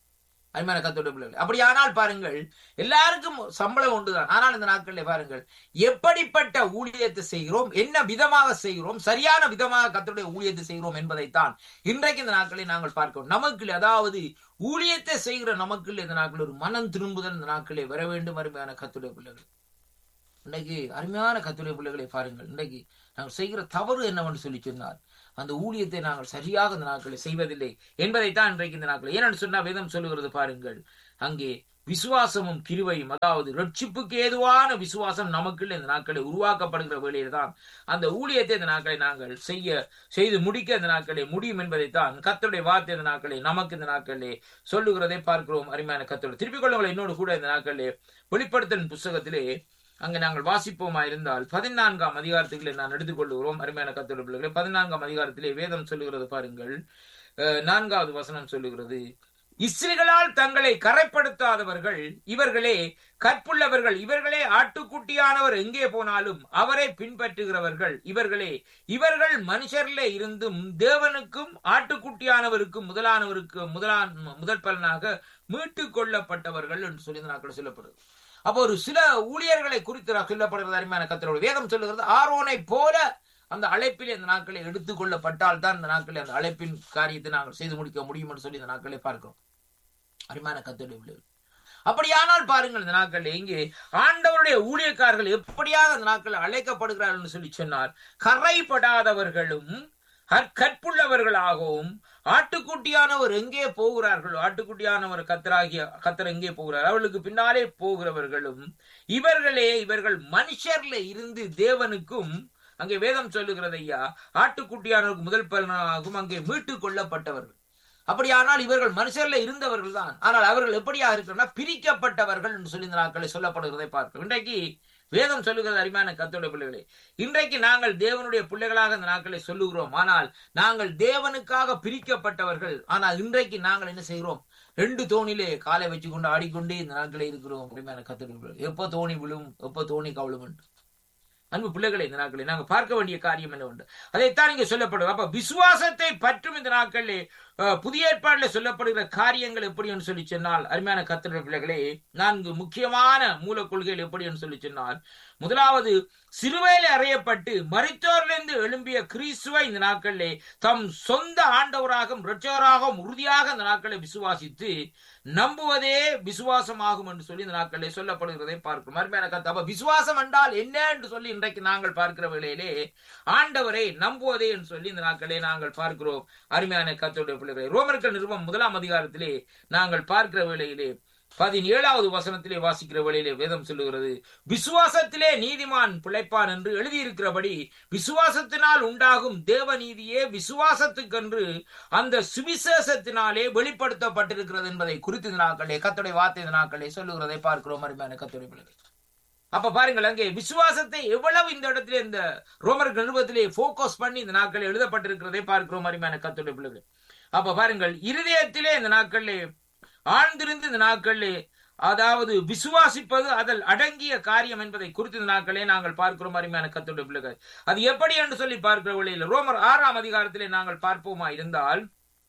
அருமையான கத்தோட பிள்ளைகள் அப்படியானால் பாருங்கள் எல்லாருக்கும் சம்பளம் உண்டுதான் ஆனால் இந்த நாட்களில் பாருங்கள் எப்படிப்பட்ட ஊழியத்தை செய்கிறோம் என்ன விதமாக செய்கிறோம் சரியான விதமாக கத்தருடைய ஊழியத்தை செய்கிறோம் என்பதைத்தான் இன்றைக்கு இந்த நாட்களில் நாங்கள் பார்க்கிறோம் நமக்கு அதாவது ஊழியத்தை செய்கிற நமக்கு இந்த நாட்களில் ஒரு மனம் திரும்புதல் இந்த நாட்களே வர வேண்டும் அருமையான கத்துடைய பிள்ளைகள் இன்னைக்கு அருமையான கத்துடைய பிள்ளைகளை பாருங்கள் இன்னைக்கு நாங்கள் செய்கிற தவறு என்னவென்று சொல்லி சொன்னார் அந்த ஊழியத்தை நாங்கள் சரியாக இந்த நாட்களில் செய்வதில்லை என்பதைத்தான் இன்றைக்கு இந்த நாட்களில் ஏனென்று சொன்னா வேதம் சொல்லுகிறது பாருங்கள் அங்கே விசுவாசமும் கிருவையும் அதாவது ரட்சிப்புக்கு ஏதுவான விசுவாசம் நமக்குள்ள இந்த நாட்களில் உருவாக்கப்படுகிற வேளையில் தான் அந்த ஊழியத்தை இந்த நாட்களை நாங்கள் செய்ய செய்து முடிக்க இந்த நாட்களே முடியும் என்பதைத்தான் கத்தருடைய வார்த்தை இந்த நாட்களே நமக்கு இந்த நாட்களிலே சொல்லுகிறதை பார்க்கிறோம் அருமையான கத்தோடு திருப்பிக் கொள்ளுங்கள் இன்னொரு கூட இந்த நாட்களிலே வெளிப்படுத்தல் புஸ்தகத்திலே அங்க நாங்கள் வாசிப்போமா இருந்தால் பதினான்காம் அதிகாரத்துக்குள்ளே நான் எடுத்துக்கொள்கிறோம் அருமையான கத்தோட பிள்ளைகளை பதினான்காம் அதிகாரத்திலே வேதம் சொல்லுகிறது பாருங்கள் அஹ், நான்காவது வசனம் சொல்லுகிறது இஸ்ரிகளால் தங்களை கரைப்படுத்தாதவர்கள் இவர்களே கற்புள்ளவர்கள் இவர்களே ஆட்டுக்குட்டியானவர் எங்கே போனாலும் அவரை பின்பற்றுகிறவர்கள் இவர்களே இவர்கள் மனுஷரிலே இருந்தும் தேவனுக்கும் ஆட்டுக்குட்டியானவருக்கும் முதலானவருக்கு முதலான் முதல் பலனாக மீட்டு கொள்ளப்பட்டவர்கள் என்று சொல்லி இந்த நாட்கள் சொல்லப்படுது அப்போ ஒரு சில ஊழியர்களை குறித்து சொல்லப்படுகிறது அருமையான கத்தரோட வேதம் சொல்லுகிறது ஆரோனை போல அந்த அழைப்பில் இந்த நாட்களை எடுத்துக் கொள்ளப்பட்டால் தான் இந்த நாட்களில் அந்த அழைப்பின் காரியத்தை நாங்கள் செய்து முடிக்க முடியும் என்று சொல்லி இந்த நாட்களை பார்க்கிறோம் அருமையான கத்தோடைய உள்ளது அப்படியானால் பாருங்கள் இந்த நாட்கள் இங்கே ஆண்டவருடைய ஊழியக்காரர்கள் எப்படியாக இந்த நாட்கள் அழைக்கப்படுகிறார்கள் என்று சொல்லி சொன்னார் கரைப்படாதவர்களும் கற்- கற்புள்ளவர்களாகவும் ஆட்டுக்குட்டியானவர் எங்கே போகிறார்களோ ஆட்டுக்குட்டியானவர் கத்தராகிய கத்தர் எங்கே போகிறார் அவர்களுக்கு பின்னாலே போகிறவர்களும் இவர்களே இவர்கள் மனுஷர்ல இருந்து தேவனுக்கும் அங்கே வேதம் சொல்லுகிறது ஐயா ஆட்டுக்குட்டியானவருக்கு முதல் பலனாகவும் அங்கே மீட்டுக் கொள்ளப்பட்டவர்கள் அப்படியானால் இவர்கள் மனுஷர்ல இருந்தவர்கள் தான் ஆனால் அவர்கள் எப்படியா இருக்கிறார் பிரிக்கப்பட்டவர்கள் என்று சொல்லி இந்த நாட்களை சொல்லப்படுகிறதை பார்க்கிறோம் இன்றைக்கு வேதம் சொல்லுகிறது அருமையான கத்தோட பிள்ளைகளே இன்றைக்கு நாங்கள் தேவனுடைய பிள்ளைகளாக இந்த நாட்களை சொல்லுகிறோம் ஆனால் நாங்கள் தேவனுக்காக பிரிக்கப்பட்டவர்கள் ஆனால் இன்றைக்கு நாங்கள் என்ன செய்கிறோம் ரெண்டு தோணிலே காலை வச்சு கொண்டு ஆடிக்கொண்டே இந்த நாட்களே இருக்கிறோம் அருமையான கத்தோட பிள்ளைகள் எப்போ தோணி விழும் எப்போ தோணி கவலும் என்று அன்பு பிள்ளைகளை இந்த நாட்களில் நாங்கள் பார்க்க வேண்டிய காரியம் என்ன உண்டு அதைத்தான் இங்கே சொல்லப்படுது அப்ப விசுவாசத்தை பற்றும் இந்த நாட்களிலே அஹ், புதிய ஏற்பாட்டில் சொல்லப்படுகிற காரியங்கள் எப்படி என்று சொல்லி சொன்னால் அருமையான கத்திர பிள்ளைகளே நான்கு முக்கியமான மூல கொள்கைகள் எப்படி என்று சொல்லி சொன்னால் முதலாவது சிலுவையில் அறையப்பட்டு மரித்தோரிலிருந்து எழும்பிய கிறிஸ்துவை இந்த நாட்களிலே தம் சொந்த ஆண்டவராகவும் இரட்சகராகவும் உறுதியாக இந்த நாட்களை விசுவாசித்து நம்புவதே விசுவாசமாகும் என்று சொல்லி இந்த நாட்களிலே சொல்லப்படுகிறதை பார்க்கிறோம் அருமையான கருத்து அப்ப விசுவாசம் என்றால் என்ன என்று சொல்லி இன்றைக்கு நாங்கள் பார்க்கிற வேளையிலே ஆண்டவரை நம்புவதே என்று சொல்லி இந்த நாட்களே நாங்கள் பார்க்கிறோம் அருமையான கத்தோடைய பிள்ளைகளை ரோமர்கள் நிறுவனம் முதலாம் அதிகாரத்திலே நாங்கள் பார்க்கிற வேளையிலே பதினேழாவது வசனத்திலே வாசிக்கிற வேளையிலே வேதம் சொல்லுகிறது விசுவாசத்திலே நீதிமான் பிழைப்பான் என்று எழுதியிருக்கிறபடி விசுவாசத்தினால் உண்டாகும் தேவ நீதியே விசுவாசத்துக்கென்று அந்த சுவிசேஷத்தினாலே வெளிப்படுத்தப்பட்டிருக்கிறது என்பதை குறித்து இந்த நாட்களே கத்துடைய வார்த்தை இந்த நாட்களே சொல்லுகிறதை பார்க்கிறோம் அருமையான கத்துடைய பிள்ளைகள் அப்ப பாருங்கள் அங்கே விசுவாசத்தை எவ்வளவு இந்த இடத்துல இந்த ரோமர் நிறுவத்திலே போக்கஸ் பண்ணி இந்த நாட்கள் எழுதப்பட்டிருக்கிறதை பார்க்கிறோம் அருமையான கத்துடைய பிள்ளைகள் அப்ப பாருங்கள் இருதயத்திலே இந்த நாட்களிலே ஆழ்ந்திருந்து இந்த நாட்களிலே அதாவது விசுவாசிப்பது அதில் அடங்கிய காரியம் என்பதை குறித்து இந்த நாட்களே நாங்கள் பார்க்கிறோம் அருமையான கத்துடைய பிள்ளைகள் அது எப்படி என்று சொல்லி பார்க்கிற வழியில் ரோமர் ஆறாம் அதிகாரத்திலே நாங்கள் பார்ப்போமா இருந்தால்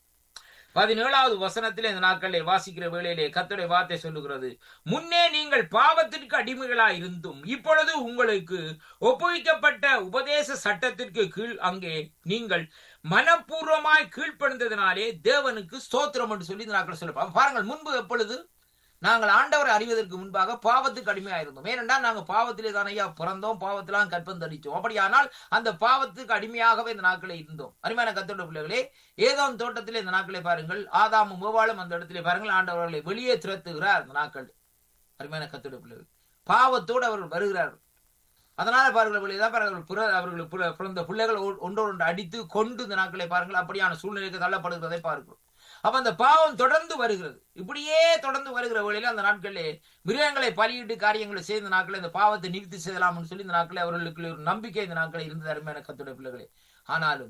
பதினேழாவது வசனத்திலே இந்த நாட்களிலே வாசிக்கிற வேளையிலே கத்துடைய வார்த்தை சொல்லுகிறது முன்னே நீங்கள் பாவத்திற்கு அடிமைகளாய் இருந்தும் இப்பொழுது உங்களுக்கு ஒப்புவிக்கப்பட்ட உபதேச சட்டத்திற்கு கீழ் அங்கே நீங்கள் மனப்பூர்வமாய் கீழ்ப்படிந்ததினாலே தேவனுக்கு ஸ்தோத்திரம் என்று சொல்லி இந்த நாட்கள் சொல்லப்படும் பாருங்கள் முன்பு எப்பொழுது நாங்கள் ஆண்டவரை அறிவதற்கு முன்பாக பாவத்துக்கு அடிமையாயிருந்தோம் ஏனென்றால் நாங்கள் பாவத்திலே தானையா பிறந்தோம் பாவத்திலாம் கற்பம் தடித்தோம் அப்படியானால் அந்த பாவத்துக்கு அடிமையாகவே இந்த நாட்களே இருந்தோம் அருமையான கத்தோட பிள்ளைகளே ஏதோ தோட்டத்திலே இந்த நாட்களை பாருங்கள் ஆதாமும் மூவாளும் அந்த இடத்திலே பாருங்கள் ஆண்டவர்களை வெளியே திரத்துகிறார் அந்த நாட்கள் அருமையான கத்தோட பிள்ளைகள் பாவத்தோடு அவர்கள் வருகிறார்கள் அதனால பாருங்கள் வெளியேதான் பாருங்கள் புற அவர்கள் புற- பிறந்த பிள்ளைகள் ஒ- ஒன்றோடு ஒன்று அடித்து கொண்டு இந்த நாட்களை பாருங்கள் அப்படியான சூழ்நிலைக்கு தள்ளப்படுகிறதை பார்க்கிறோம் அப்ப அந்த பாவம் தொடர்ந்து வருகிறது இப்படியே தொடர்ந்து வருகிற வழியில அந்த நாட்களிலே மிருகங்களை பலியிட்டு காரியங்களை செய்த நாட்களை இந்த பாவத்தை நிறுத்தி செய்யலாம்னு சொல்லி இந்த நாட்களே அவர்களுக்கு ஒரு நம்பிக்கை இந்த நாட்களை இருந்தது அருமையான கத்துடைய பிள்ளைகளே ஆனாலும்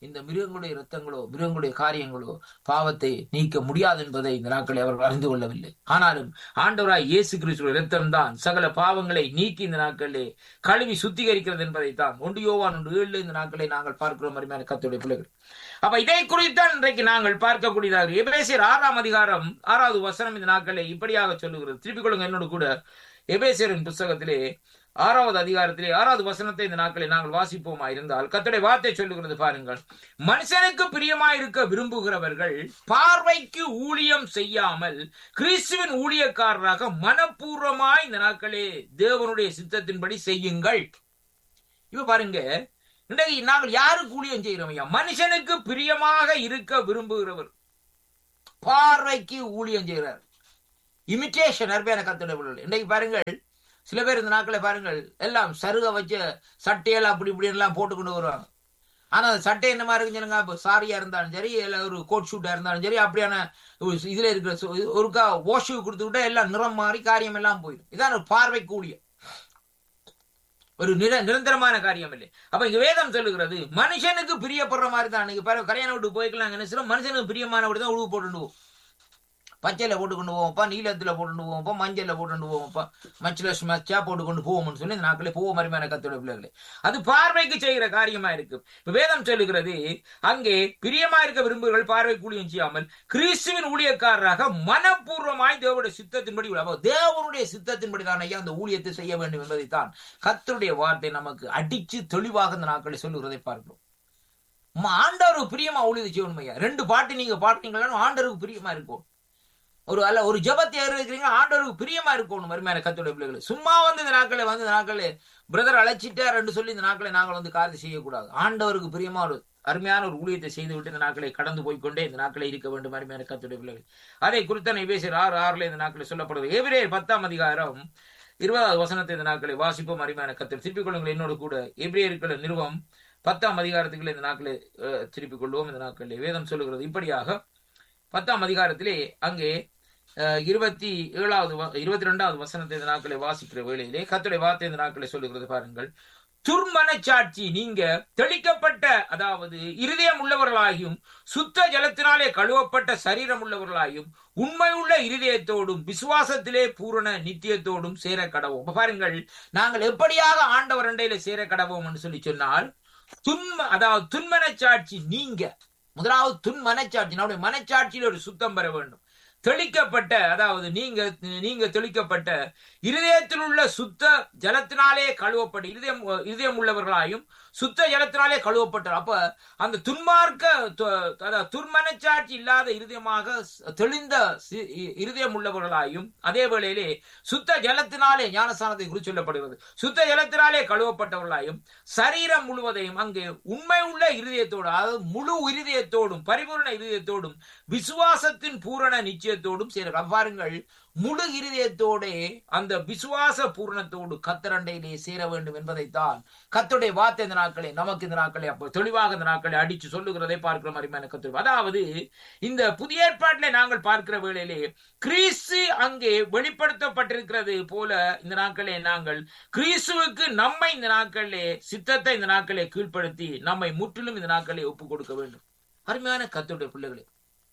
இந்த மிருகங்களுடைய இரத்தங்களோ மிருகங்களுடைய காரியங்களோ பாவத்தை நீக்க முடியாது என்பதை இந்த நாட்களை அவர்கள் அறிந்து கொள்ளவில்லை ஆனாலும் ஆண்டவராய் இயேசு கிறிஸ்துவின் இரத்தம் தான் சகல பாவங்களை நீக்கி இந்த நாட்களிலே கழுவி சுத்திகரிக்கிறது என்பதைத்தான் ஒன்று யோவான் ஒன்று ஏழு இந்த நாட்களை நாங்கள் பார்க்கிறோம் அருமையான கத்துடைய பிள்ளைகள் அப்ப இதை குறித்தான் இன்றைக்கு நாங்கள் பார்க்கக்கூடியதாக எபேசியர் ஆறாம் அதிகாரம் ஆறாவது வசனம் இந்த நாட்களை இப்படியாக சொல்லுகிறது திருப்பிக் கொள்ளுங்க என்னோடு கூட எபேசியரின் புஸ்தகத்திலே ஆறாவது அதிகாரத்திலே ஆறாவது வசனத்தை இந்த நாட்களை நாங்கள் வாசிப்போமா இருந்தால் கத்துடைய வார்த்தை சொல்லுகிறது பாருங்கள் மனுஷனுக்கு பிரியமாயிருக்க விரும்புகிறவர்கள் பார்வைக்கு ஊழியம் செய்யாமல் கிறிஸ்துவின் ஊழியக்காரராக மனப்பூர்வமாய் இந்த நாட்களே தேவனுடைய சித்தத்தின்படி செய்யுங்கள் இப்ப பாருங்க இன்றைக்கு நாங்கள் யாருக்கு ஊழியம் செய்கிறோம் ஐயா மனுஷனுக்கு பிரியமாக இருக்க விரும்புகிறவர் பார்வைக்கு ஊழியம் செய்கிறார் இமிட்டேஷன் அருமையான கத்துடைய பிள்ளைகள் இன்றைக்கு பாருங்கள் சில பேர் இந்த நாட்களை பாருங்கள் எல்லாம் சருக வச்ச சட்டையெல்லாம் அப்படி இப்படி எல்லாம் போட்டுக்கொண்டு வருவாங்க ஆனா அந்த சட்டை என்ன மாதிரி இருக்குன்னு இப்போ சாரியா இருந்தாலும் சரி இல்ல ஒரு கோட் ஷூட்டா இருந்தாலும் சரி அப்படியான ஒரு இதுல இருக்கிற சு- ஒருக்கா வாஷு கொடுத்து விட்டா எல்லாம் நிறம் மாறி காரியம் எல்லாம் போயிடும் இதான் ஒரு பார்வை கூடிய ஒரு நிர நிரந்தரமான காரியம் இல்லை அப்ப இங்க வேதம் சொல்லுகிறது மனுஷனுக்கு பிரியப்படுற மாதிரி தான் நீங்க பாருங்க கல்யாணம் விட்டு போய்க்கலாம் என்ன சொல்ல மனுஷனுக்கு பிரியமானபடி தான் உழுவு போட்டுட்டு போவோம் பச்சையில போட்டு கொண்டு போவோம்ப்பா நீலத்துல போட்டு போவோம்ப்பா மஞ்சள்ல போட்டு போவோம்ப்பா மச்சில மச்சா போட்டு கொண்டு போவோம்னு சொல்லி இந்த நாட்களே போவோம் அருமையான கத்தோட பிள்ளைகளே அது பார்வைக்கு செய்கிற காரியமா இருக்கு இப்ப வேதம் சொல்லுகிறது அங்கே பிரியமா இருக்க விரும்புகள் பார்வை கூலியம் செய்யாமல் கிறிஸ்துவின் ஊழியக்காரராக மனப்பூர்வமாய் தேவனுடைய சித்தத்தின்படி உள்ள- அப்போ தேவனுடைய சித்தத்தின்படி தான் ஐயா அந்த ஊழியத்தை செய்ய வேண்டும் என்பதைத்தான் கர்த்தருடைய வார்த்தை நமக்கு அடிச்சு தெளிவாக இந்த நாட்களை சொல்லுகிறதை பார்க்கிறோம் ம- ஆண்டவருக்கு பிரியமா ஊழியத்தை செய்யணும் ஐயா ரெண்டு பாட்டு நீங்க பாட்டீங்களா ஆண்டவருக்கு பிரியமா இருக்கும் ஒரு அல்ல ஒரு ஜபத்தை ஏறிக்கிறீங்க ஆண்டவருக்கு பிரியமா இருக்கணும் மறுமையான கத்துடைய பிள்ளைகளை சும்மா வந்து இந்த நாட்களை வந்து இந்த நாட்களை பிரதர் அழைச்சிட்டார் சொல்லி இந்த நாட்களை நாங்கள் வந்து காரியம் செய்யக்கூடாது ஆண்டவருக்கு பிரியமா ஒரு அருமையான ஒரு ஊழியத்தை செய்து விட்டு இந்த நாட்களை கடந்து போய்க்கொண்டே இந்த நாட்களை இருக்க வேண்டும் அருமையான கத்துடைய பிள்ளைகள் அதை குறித்த பேசுகிற ஆறு ஆறுல இந்த நாட்களை சொல்லப்படுது எவரே பத்தாம் அதிகாரம் இருபதாவது வசனத்தை இந்த நாட்களை வாசிப்போம் அருமையான கத்தர் திருப்பிக் கொள்ளுங்கள் என்னோடு கூட எபிரேயர்கள் நிறுவம் பத்தாம் அதிகாரத்துக்குள்ள இந்த நாட்களை அஹ், திருப்பிக் கொள்வோம் இந்த நாட்களில் வேதம் சொல்லுகிறது இப்படியாக பத்தாம் அதிகாரத்திலே அங்கே அஹ், இருபத்தி ஏழாவது வ- இருபத்தி ரெண்டாவது வசனத்தை இந்த நாட்களை வாசிக்கிற வேளையிலே கத்துடைய வார்த்தை இந்த நாட்களை சொல்லுகிறது பாருங்கள் துர்மனச்சாட்சி நீங்க தெளிக்கப்பட்ட அதாவது இருதயம் உள்ளவர்களாகியும் சுத்த ஜலத்தினாலே கழுவப்பட்ட சரீரம் உள்ளவர்களாயும் உண்மையுள்ள இருதயத்தோடும் விசுவாசத்திலே பூரண நித்தியத்தோடும் சேர கடவோம் இப்ப பாருங்கள் நாங்கள் எப்படியாக ஆண்டவர் அண்டையில சேர கடவோம் என்று சொல்லி சொன்னால் துன்ம அதாவது துன்மனச்சாட்சி நீங்க முதலாவது துன் மனச்சாட்சி நம்முடைய மனச்சாட்சியில் ஒரு சுத்தம் பெற வேண்டும் தெளிக்கப்பட்ட அதாவது நீங்க நீங்க தெளிக்கப்பட்ட இருதயத்தில் உள்ள சுத்த ஜலத்தினாலே கழுவப்பட்ட இருதயம் இருதயம் உள்ளவர்களாயும் சுத்த ஜலத்தினாலே கழுவப்பட்ட அப்ப அந்த துன்மார்க்க து- அதாவது துர்மனச்சாட்சி இல்லாத இருதயமாக ஸ்- தெளிந்த சி- இ- இருதயம் உள்ளவர்களாயும் அதே வேளையிலே சுத்த ஜலத்தினாலே ஞானஸ்தானத்தை குறித்து சொல்லப்படுகிறது சுத்த ஜலத்தினாலே கழுவப்பட்டவர்களாயும் சரீரம் முழுவதையும் அங்கே உண்மை உள்ள இருதயத்தோடு அதாவது முழு இருதயத்தோடும் பரிபூர்ண இருதயத்தோடும் விசுவாசத்தின் பூரண நிச்சயத்தோடும் சேர பாருங்கள் முழு இருதயத்தோட அந்த விசுவாச பூரணத்தோடு கத்தரண்டையிலே சேர வேண்டும் என்பதைத்தான் கத்துடைய வார்த்தை இந்த நாட்களே நமக்கு இந்த நாட்களே அப்போ தெளிவாக இந்த நாட்களை அடிச்சு சொல்லுகிறதை பார்க்கிற மாதிரி கத்து அதாவது இந்த புதிய ஏற்பாட்டிலே நாங்கள் பார்க்கிற வேளையிலே கிறிஸ்து அங்கே வெளிப்படுத்தப்பட்டிருக்கிறது போல இந்த நாட்களே நாங்கள் கிறிஸ்துவுக்கு நம்மை இந்த நாட்களிலே சித்தத்தை இந்த நாட்களே கீழ்ப்படுத்தி நம்மை முற்றிலும் இந்த நாட்களே ஒப்புக் கொடுக்க வேண்டும் அருமையான கத்துடைய பிள்ளைகளே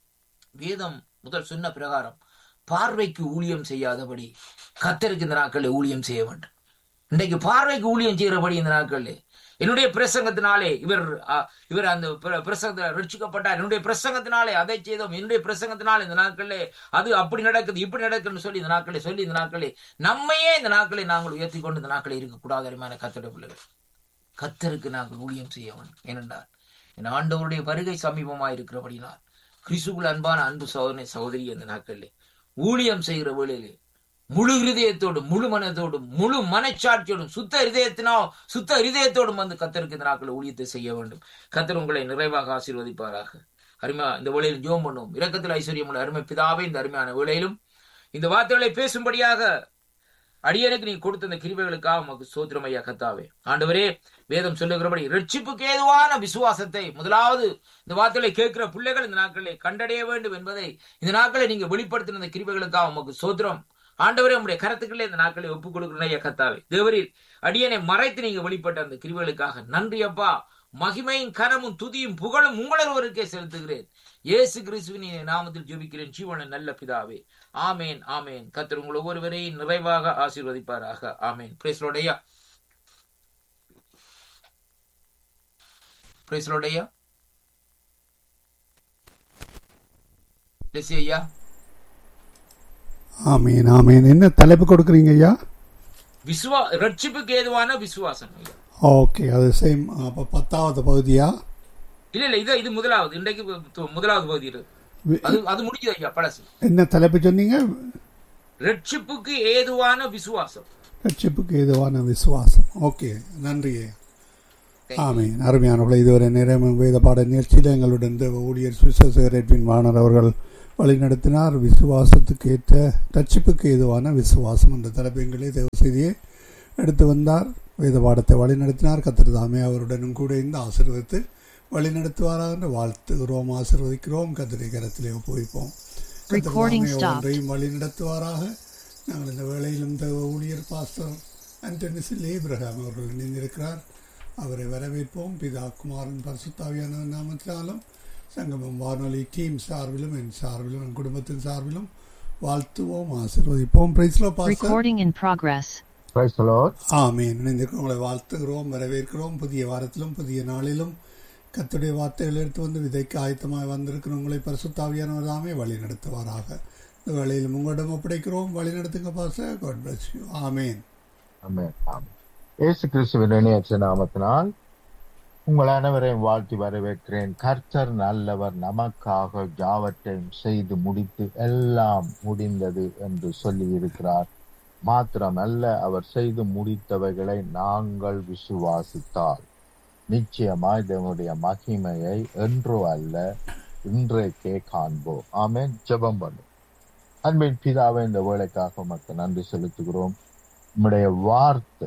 வேதம் முதல் சொன்ன பிரகாரம் பார்வைக்கு ஊழியம் செய்யாதபடி கத்தருக்கு இந்த நாட்களில் ஊழியம் செய்ய வேண்டும் இன்றைக்கு பார்வைக்கு ஊழியம் செய்கிறபடி இந்த நாட்களில் என்னுடைய பிரசங்கத்தினாலே இவர் அ, இவர் அந்த பிர- பிரசங்கத்தில் ரட்சிக்கப்பட்டார் என்னுடைய பிரசங்கத்தினாலே அதை செய்தோம் என்னுடைய பிரசங்கத்தினாலே இந்த நாட்களிலே அது அப்படி நடக்குது இப்படி நடக்குதுன்னு சொல்லி இந்த நாட்களை சொல்லி இந்த நாட்களே நம்மையே இந்த நாட்களை நாங்கள் உயர்த்தி கொண்டு இந்த நாட்களை இருக்கக்கூடாது அருமையான கத்தோட பிள்ளைகள் கத்தருக்கு நாங்கள் ஊழியம் செய்ய வேண்டும் ஏனென்றால் என் ஆண்டவருடைய வருகை சமீபமாக இருக்கிறபடினால் கிறிஸ்துக்குள் அன்பான அன்பு சகோதரனை சகோதரி அந்த நாட்களிலே ஊழியம் செய்கிற வேளையிலே முழு இருதயத்தோடும் முழு மனதோடும் முழு மனச்சாட்சியோடும் சுத்த இருதயத்தினோ சுத்த இருதயத்தோடும் வந்து கத்தருக்கு இந்த நாட்களில் ஊழியத்தை செய்ய வேண்டும் கத்தர் உங்களை நிறைவாக ஆசீர்வதிப்பாராக அருமையா இந்த வேளையில் ஜோம் பண்ணுவோம் இரக்கத்தில் ஐஸ்வர்யம் உள்ள அருமை பிதாவே இந்த அருமையான வேளையிலும் இந்த வார்த்தைகளை பேசும்படியாக அடியனுக்கு நீ கொடுத்த இந்த கிருபைகளுக்காக உமக்கு சோத்திரம் ஐயா கத்தாவே ஆண்டவரே வேதம் சொல்லுகிறபடி ரட்சிப்புக்கு ஏதுவான விசுவாசத்தை முதலாவது இந்த வார்த்தைகளை கேட்கிற பிள்ளைகள் இந்த நாட்களை கண்டடைய வேண்டும் என்பதை இந்த நாட்களை நீங்க வெளிப்படுத்தின இந்த கிருபைகளுக்காக உமக்கு சோத்திரம் ஆண்டவரே உங்களுடைய கரத்துக்களே இந்த நாட்களை ஒப்புக் கொடுக்கிறேன் ஐயா கத்தாவே தேவரீர் அடியனை மறைத்து நீங்க வெளிப்பட்ட அந்த கிருபைகளுக்காக நன்றி அப்பா மகிமையும் கனமும் துதியும் புகழும் உங்களொருவருக்கே செலுத்துகிறேன் இயேசு கிறிஸ்துவின் நாமத்தில் ஜெபிக்கிறேன் ஜீவன நல்ல பிதாவே ஆமேன் ஆமேன் கத்தர் உங்கள் ஒவ்வொருவரையும் நிறைவாக ஆசீர்வதிப்பாராக ஆமேன் பிரேஸ்லோடையா பிரேஸ்லோடையா லெசி ஐயா ஆமீன் ஆமீன் என்ன தலைப்பு கொடுக்குறீங்க ஐயா விசுவா ரட்சிப்புக்கு ஏதுவான விசுவாசம் ஐயா ஓகே அது சேம் அப்போ பத்தாவது பகுதியா இல்ல இல்ல இது இது முதலாவது இன்றைக்கு து- முதலாவது பகுதி இது. வி- அது அது முடிஞ்சது ஐயா பழசு என்ன தலைப்பு சொன்னீங்க ரட்சிப்புக்கு ஏதுவான விசுவாசம் ரட்சிப்புக்கு ஏதுவான விசுவாசம் ஓகே நன்றி ஐயா ஆமீன் அருமையானவர்களே இதுவரை நேரம் வேத பாட நிகழ்ச்சியில் எங்களுடன் தேவ ஊழியர் சுவிசேஷகர் எட்வின் வாணர் அவர்கள் வழிநடத்தினார் விசுவாசத்துக்கு ஏற்ற ரட்சிப்புக்கு ஏதுவான விசுவாசம் என்ற தலைப்பெங்களே தேவ செய்தியை எடுத்து வந்தார் வேத பாடத்தை வழிநடத்தினார் கத்திர தாமே அவருடனும் கூட இந்த ஆசீர்வதித்து வழிநடத்துவாராக என்று வாழ்த்துகிறோம் ஆசீர்வதிக்கிறோம் கத்திரை கரத்திலே ஒப்புவிப்போம் கர்த்தர் Recording தாமே stopped. ஒவ்வொன்றையும் வழிநடத்துவாராக நாங்கள் இந்த வேளையிலும் தேவ ஊழியர் பாஸ்டர் அண்டனிசில் ஏப்ரஹாம் அவர்கள் இணைந்திருக்கிறார் அவரை வரவேற்போம் பிதா குமாரன் பரிசுத்தாவியான நாமத்தினாலும் சங்கமம் வானொலி டீம் சார்பிலும் என் சார்பிலும் என் குடும்பத்தின் சார்பிலும் வாழ்த்துவோம் ஆசீர்வதிப்போம் praise lord pastor Recording in progress. Praise the Lord. ஆமீன் இணைந்திருக்கிறவங்களை வாழ்த்துகிறோம் வரவேற்கிறோம் புதிய வாரத்திலும் புதிய நாளிலும் கத்துடைய வார்த்தைகள் எடுத்து வந்து விதைக்கு ஆயத்தமாய் வந்திருக்கிறவங்களை பரிசுத்தாவியானவர் தாமே வழி நடத்துவாராக இந்த வேளையிலும் உங்களிடம் ஒப்படைக்கிறோம் வழி நடத்துங்க பாச காட் பிளஸ் யூ ஆமீன் Amen. Amen. இயேசு கிறிஸ்துவின் இணையற்ற நாமத்தினால் உங்கள் அனைவரையும் வாழ்த்தி வரவேற்கிறேன் கர்த்தர் நல்லவர் நமக்காக யாவற்றையும் செய்து முடித்து எல்லாம் முடிந்தது என்று சொல்லி இருக்கிறார் மாத்திரமல்ல அவர் செய்து முடித்தவைகளை நாங்கள் விசுவாசித்தால் நிச்சயமாய் தேவனுடைய மகிமையை என்றோ அல்ல இன்றைக்கே காண்போம் ஆமென் ஜெபம் பண்ணும் அன்பின் பிதாவை இந்த வேலைக்காக உமக்கு நன்றி செலுத்துகிறோம் உம்முடைய வார்த்தை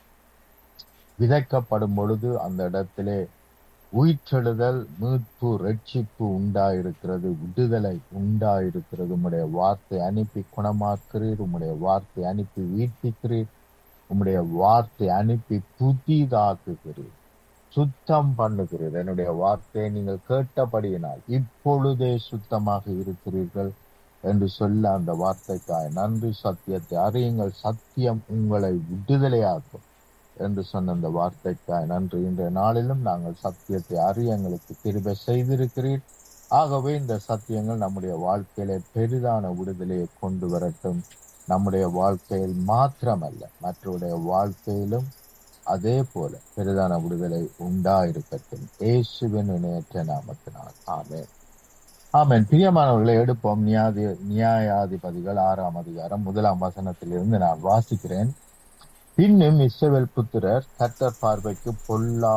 விதைக்கப்படும் பொழுது அந்த இடத்திலே உயிர்த்தெழுதல் மீட்பு ரட்சிப்பு உண்டாயிருக்கிறது விடுதலை உண்டாயிருக்கிறது உம்முடைய வார்த்தை அனுப்பி குணமாக்குறீர் உம்முடைய வார்த்தை அனுப்பி வீட்டிக்கிறீர் உம்முடைய வார்த்தை அனுப்பி புதிதாக்குகிறீர் சுத்தம் பண்ணுகிறீர் என்னுடைய வார்த்தையை நீங்கள் கேட்டபடியினால் இப்பொழுதே சுத்தமாக இருக்கிறீர்கள் என்று சொல்ல அந்த வார்த்தைக்காய் நன்றி சத்தியத்தை அறியுங்கள் சத்தியம் உங்களை விடுதலையாக்கும் என்று சொன்ன அந்த வார்த்தைக்காய் நன்றி இன்றைய நாளிலும் நாங்கள் சத்தியத்தை அறிய எங்களுக்கு கிருபை செய்திருக்கிறீர் ஆகவே இந்த சத்தியங்கள் நம்முடைய வாழ்க்கையிலே பெரிதான விடுதலையை கொண்டு வரட்டும் நம்முடைய வாழ்க்கையில் மாத்திரமல்ல மற்றவருடைய வாழ்க்கையிலும் அதே போல பெரிதான விடுதலை உண்டாயிருக்கட்டும் இயேசுவின் இணையற்ற நாமத்தினால் ஆமென் ஆமென் பிரியமானவர்களை எடுப்போம் நியாதி நியாயாதிபதிகள் ஆறாம் அதிகாரம் முதலாம் வசனத்திலிருந்து நான் வாசிக்கிறேன் பின்னும் இஸ்ரவேல் புத்திரர் கர்த்தர் பார்வைக்கு பொல்லா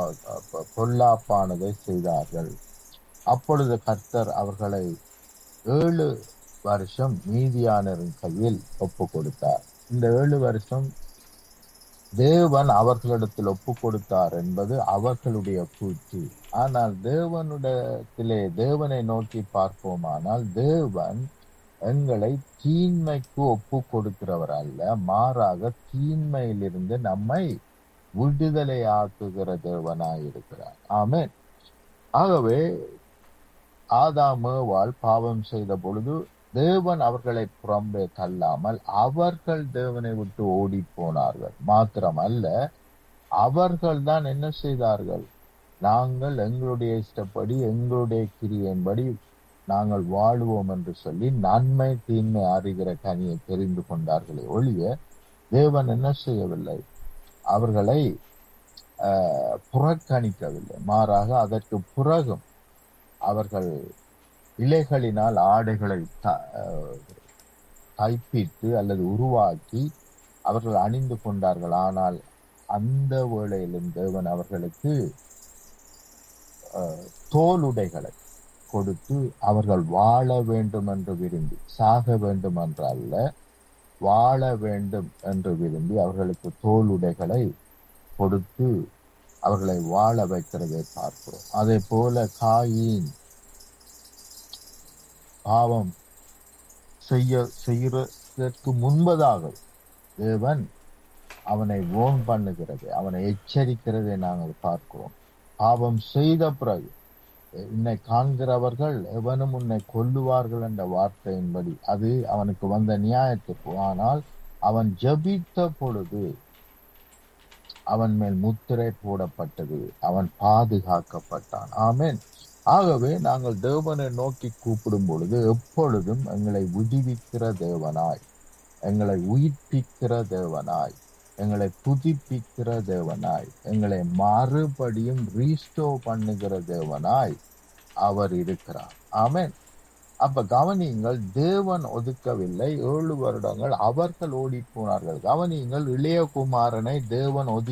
பொல்லாப்பானதை செய்தார்கள் அப்பொழுது கர்த்தர் அவர்களை ஏழு வருஷம் மீதியானரின் கையில் ஒப்பு கொடுத்தார் இந்த ஏழு வருஷம் தேவன் அவர்களிடத்தில் ஒப்பு கொடுத்தார் என்பது அவர்களுடைய கூற்று ஆனால் தேவனுடத்திலே தேவனை நோக்கி பார்ப்போமானால் தேவன் எங்களை தீன்மைக்கு ஒப்பு கொடுக்கிறவர் அல்ல மாறாக தீன்மையிலிருந்து நம்மை விடுதலையாக்குகிற தேவனாயிருக்கிறார் ஆமென் ஆகவே ஆதாமேவாள் பாவம் செய்த பொழுது தேவன் அவர்களை புறம்பே தள்ளாமல் அவர்கள் தேவனை விட்டு ஓடி போனார்கள் மாத்திரமல்ல அவர்கள் தான் என்ன செய்தார்கள் நாங்கள் எங்களுடைய இஷ்டப்படி எங்களுடைய கிரியையின்படி நாங்கள் வாழுவோம் என்று சொல்லி நன்மை தீன்மை அறிகிற கனியை தெரிந்து கொண்டார்களே ஒழிய தேவன் என்ன செய்யவில்லை அவர்களை ஆஹ், புறக்கணிக்கவில்லை மாறாக அதற்கு பிறகும் அவர்கள் இலைகளினால் ஆடைகளை த- ஆஹ், தைப்பித்து அல்லது உருவாக்கி அவர்கள் அணிந்து கொண்டார்கள் ஆனால் அந்த வேளையிலும் தேவன் அவர்களுக்கு ஆஹ், தோலுடைகளை கொடுத்து அவர்கள் வாழ வேண்டும் என்று விரும்பி சாக வேண்டும் என்று அல்ல வாழ வேண்டும் என்று விரும்பி அவர்களுக்கு தோலுடைகளை கொடுத்து அவர்களை வாழ வைக்கிறதை பார்க்கிறோம் அதே போல காயின் பாவம் செய்ய செய்யறதற்கு முன்பதாக தேவன் அவனை ஓன் பண்ணுகிறது அவனை எச்சரிக்கிறதை நாங்கள் பார்க்கிறோம் பாவம் செய்த பிறகு உன்னை காண்கிறவர்கள் எவனும் உன்னை கொல்லுவார்கள் என்ற வார்த்தையின்படி அது அவனுக்கு வந்த நியாயத்துக்கு ஆனால் அவன் ஜபித்த பொழுது அவன் மேல் முத்திரை போடப்பட்டது அவன் பாதுகாக்கப்பட்டான் ஆமென் ஆகவே நாங்கள் தேவனை நோக்கி கூப்பிடும் பொழுது எப்பொழுதும் எங்களை விடுவிக்கிற தேவனாய் எங்களை உயிர்ப்பிக்கிற தேவனாய் எங்களை புதுப்பிக்கிற தேவனாய் எங்களை மறுபடியும் ரீஸ்டோ பண்ணுகிற தேவனாய் அவர் இருக்கிறார் ஆமென் அப்ப கவனியுங்கள் தேவன் ஒதுக்கவில்லை ஏழு வருடங்கள் அவர்கள் ஓடி போனார்கள் கவனியுங்கள் இளையகுமாரனை தேவன் ஒதுக்கி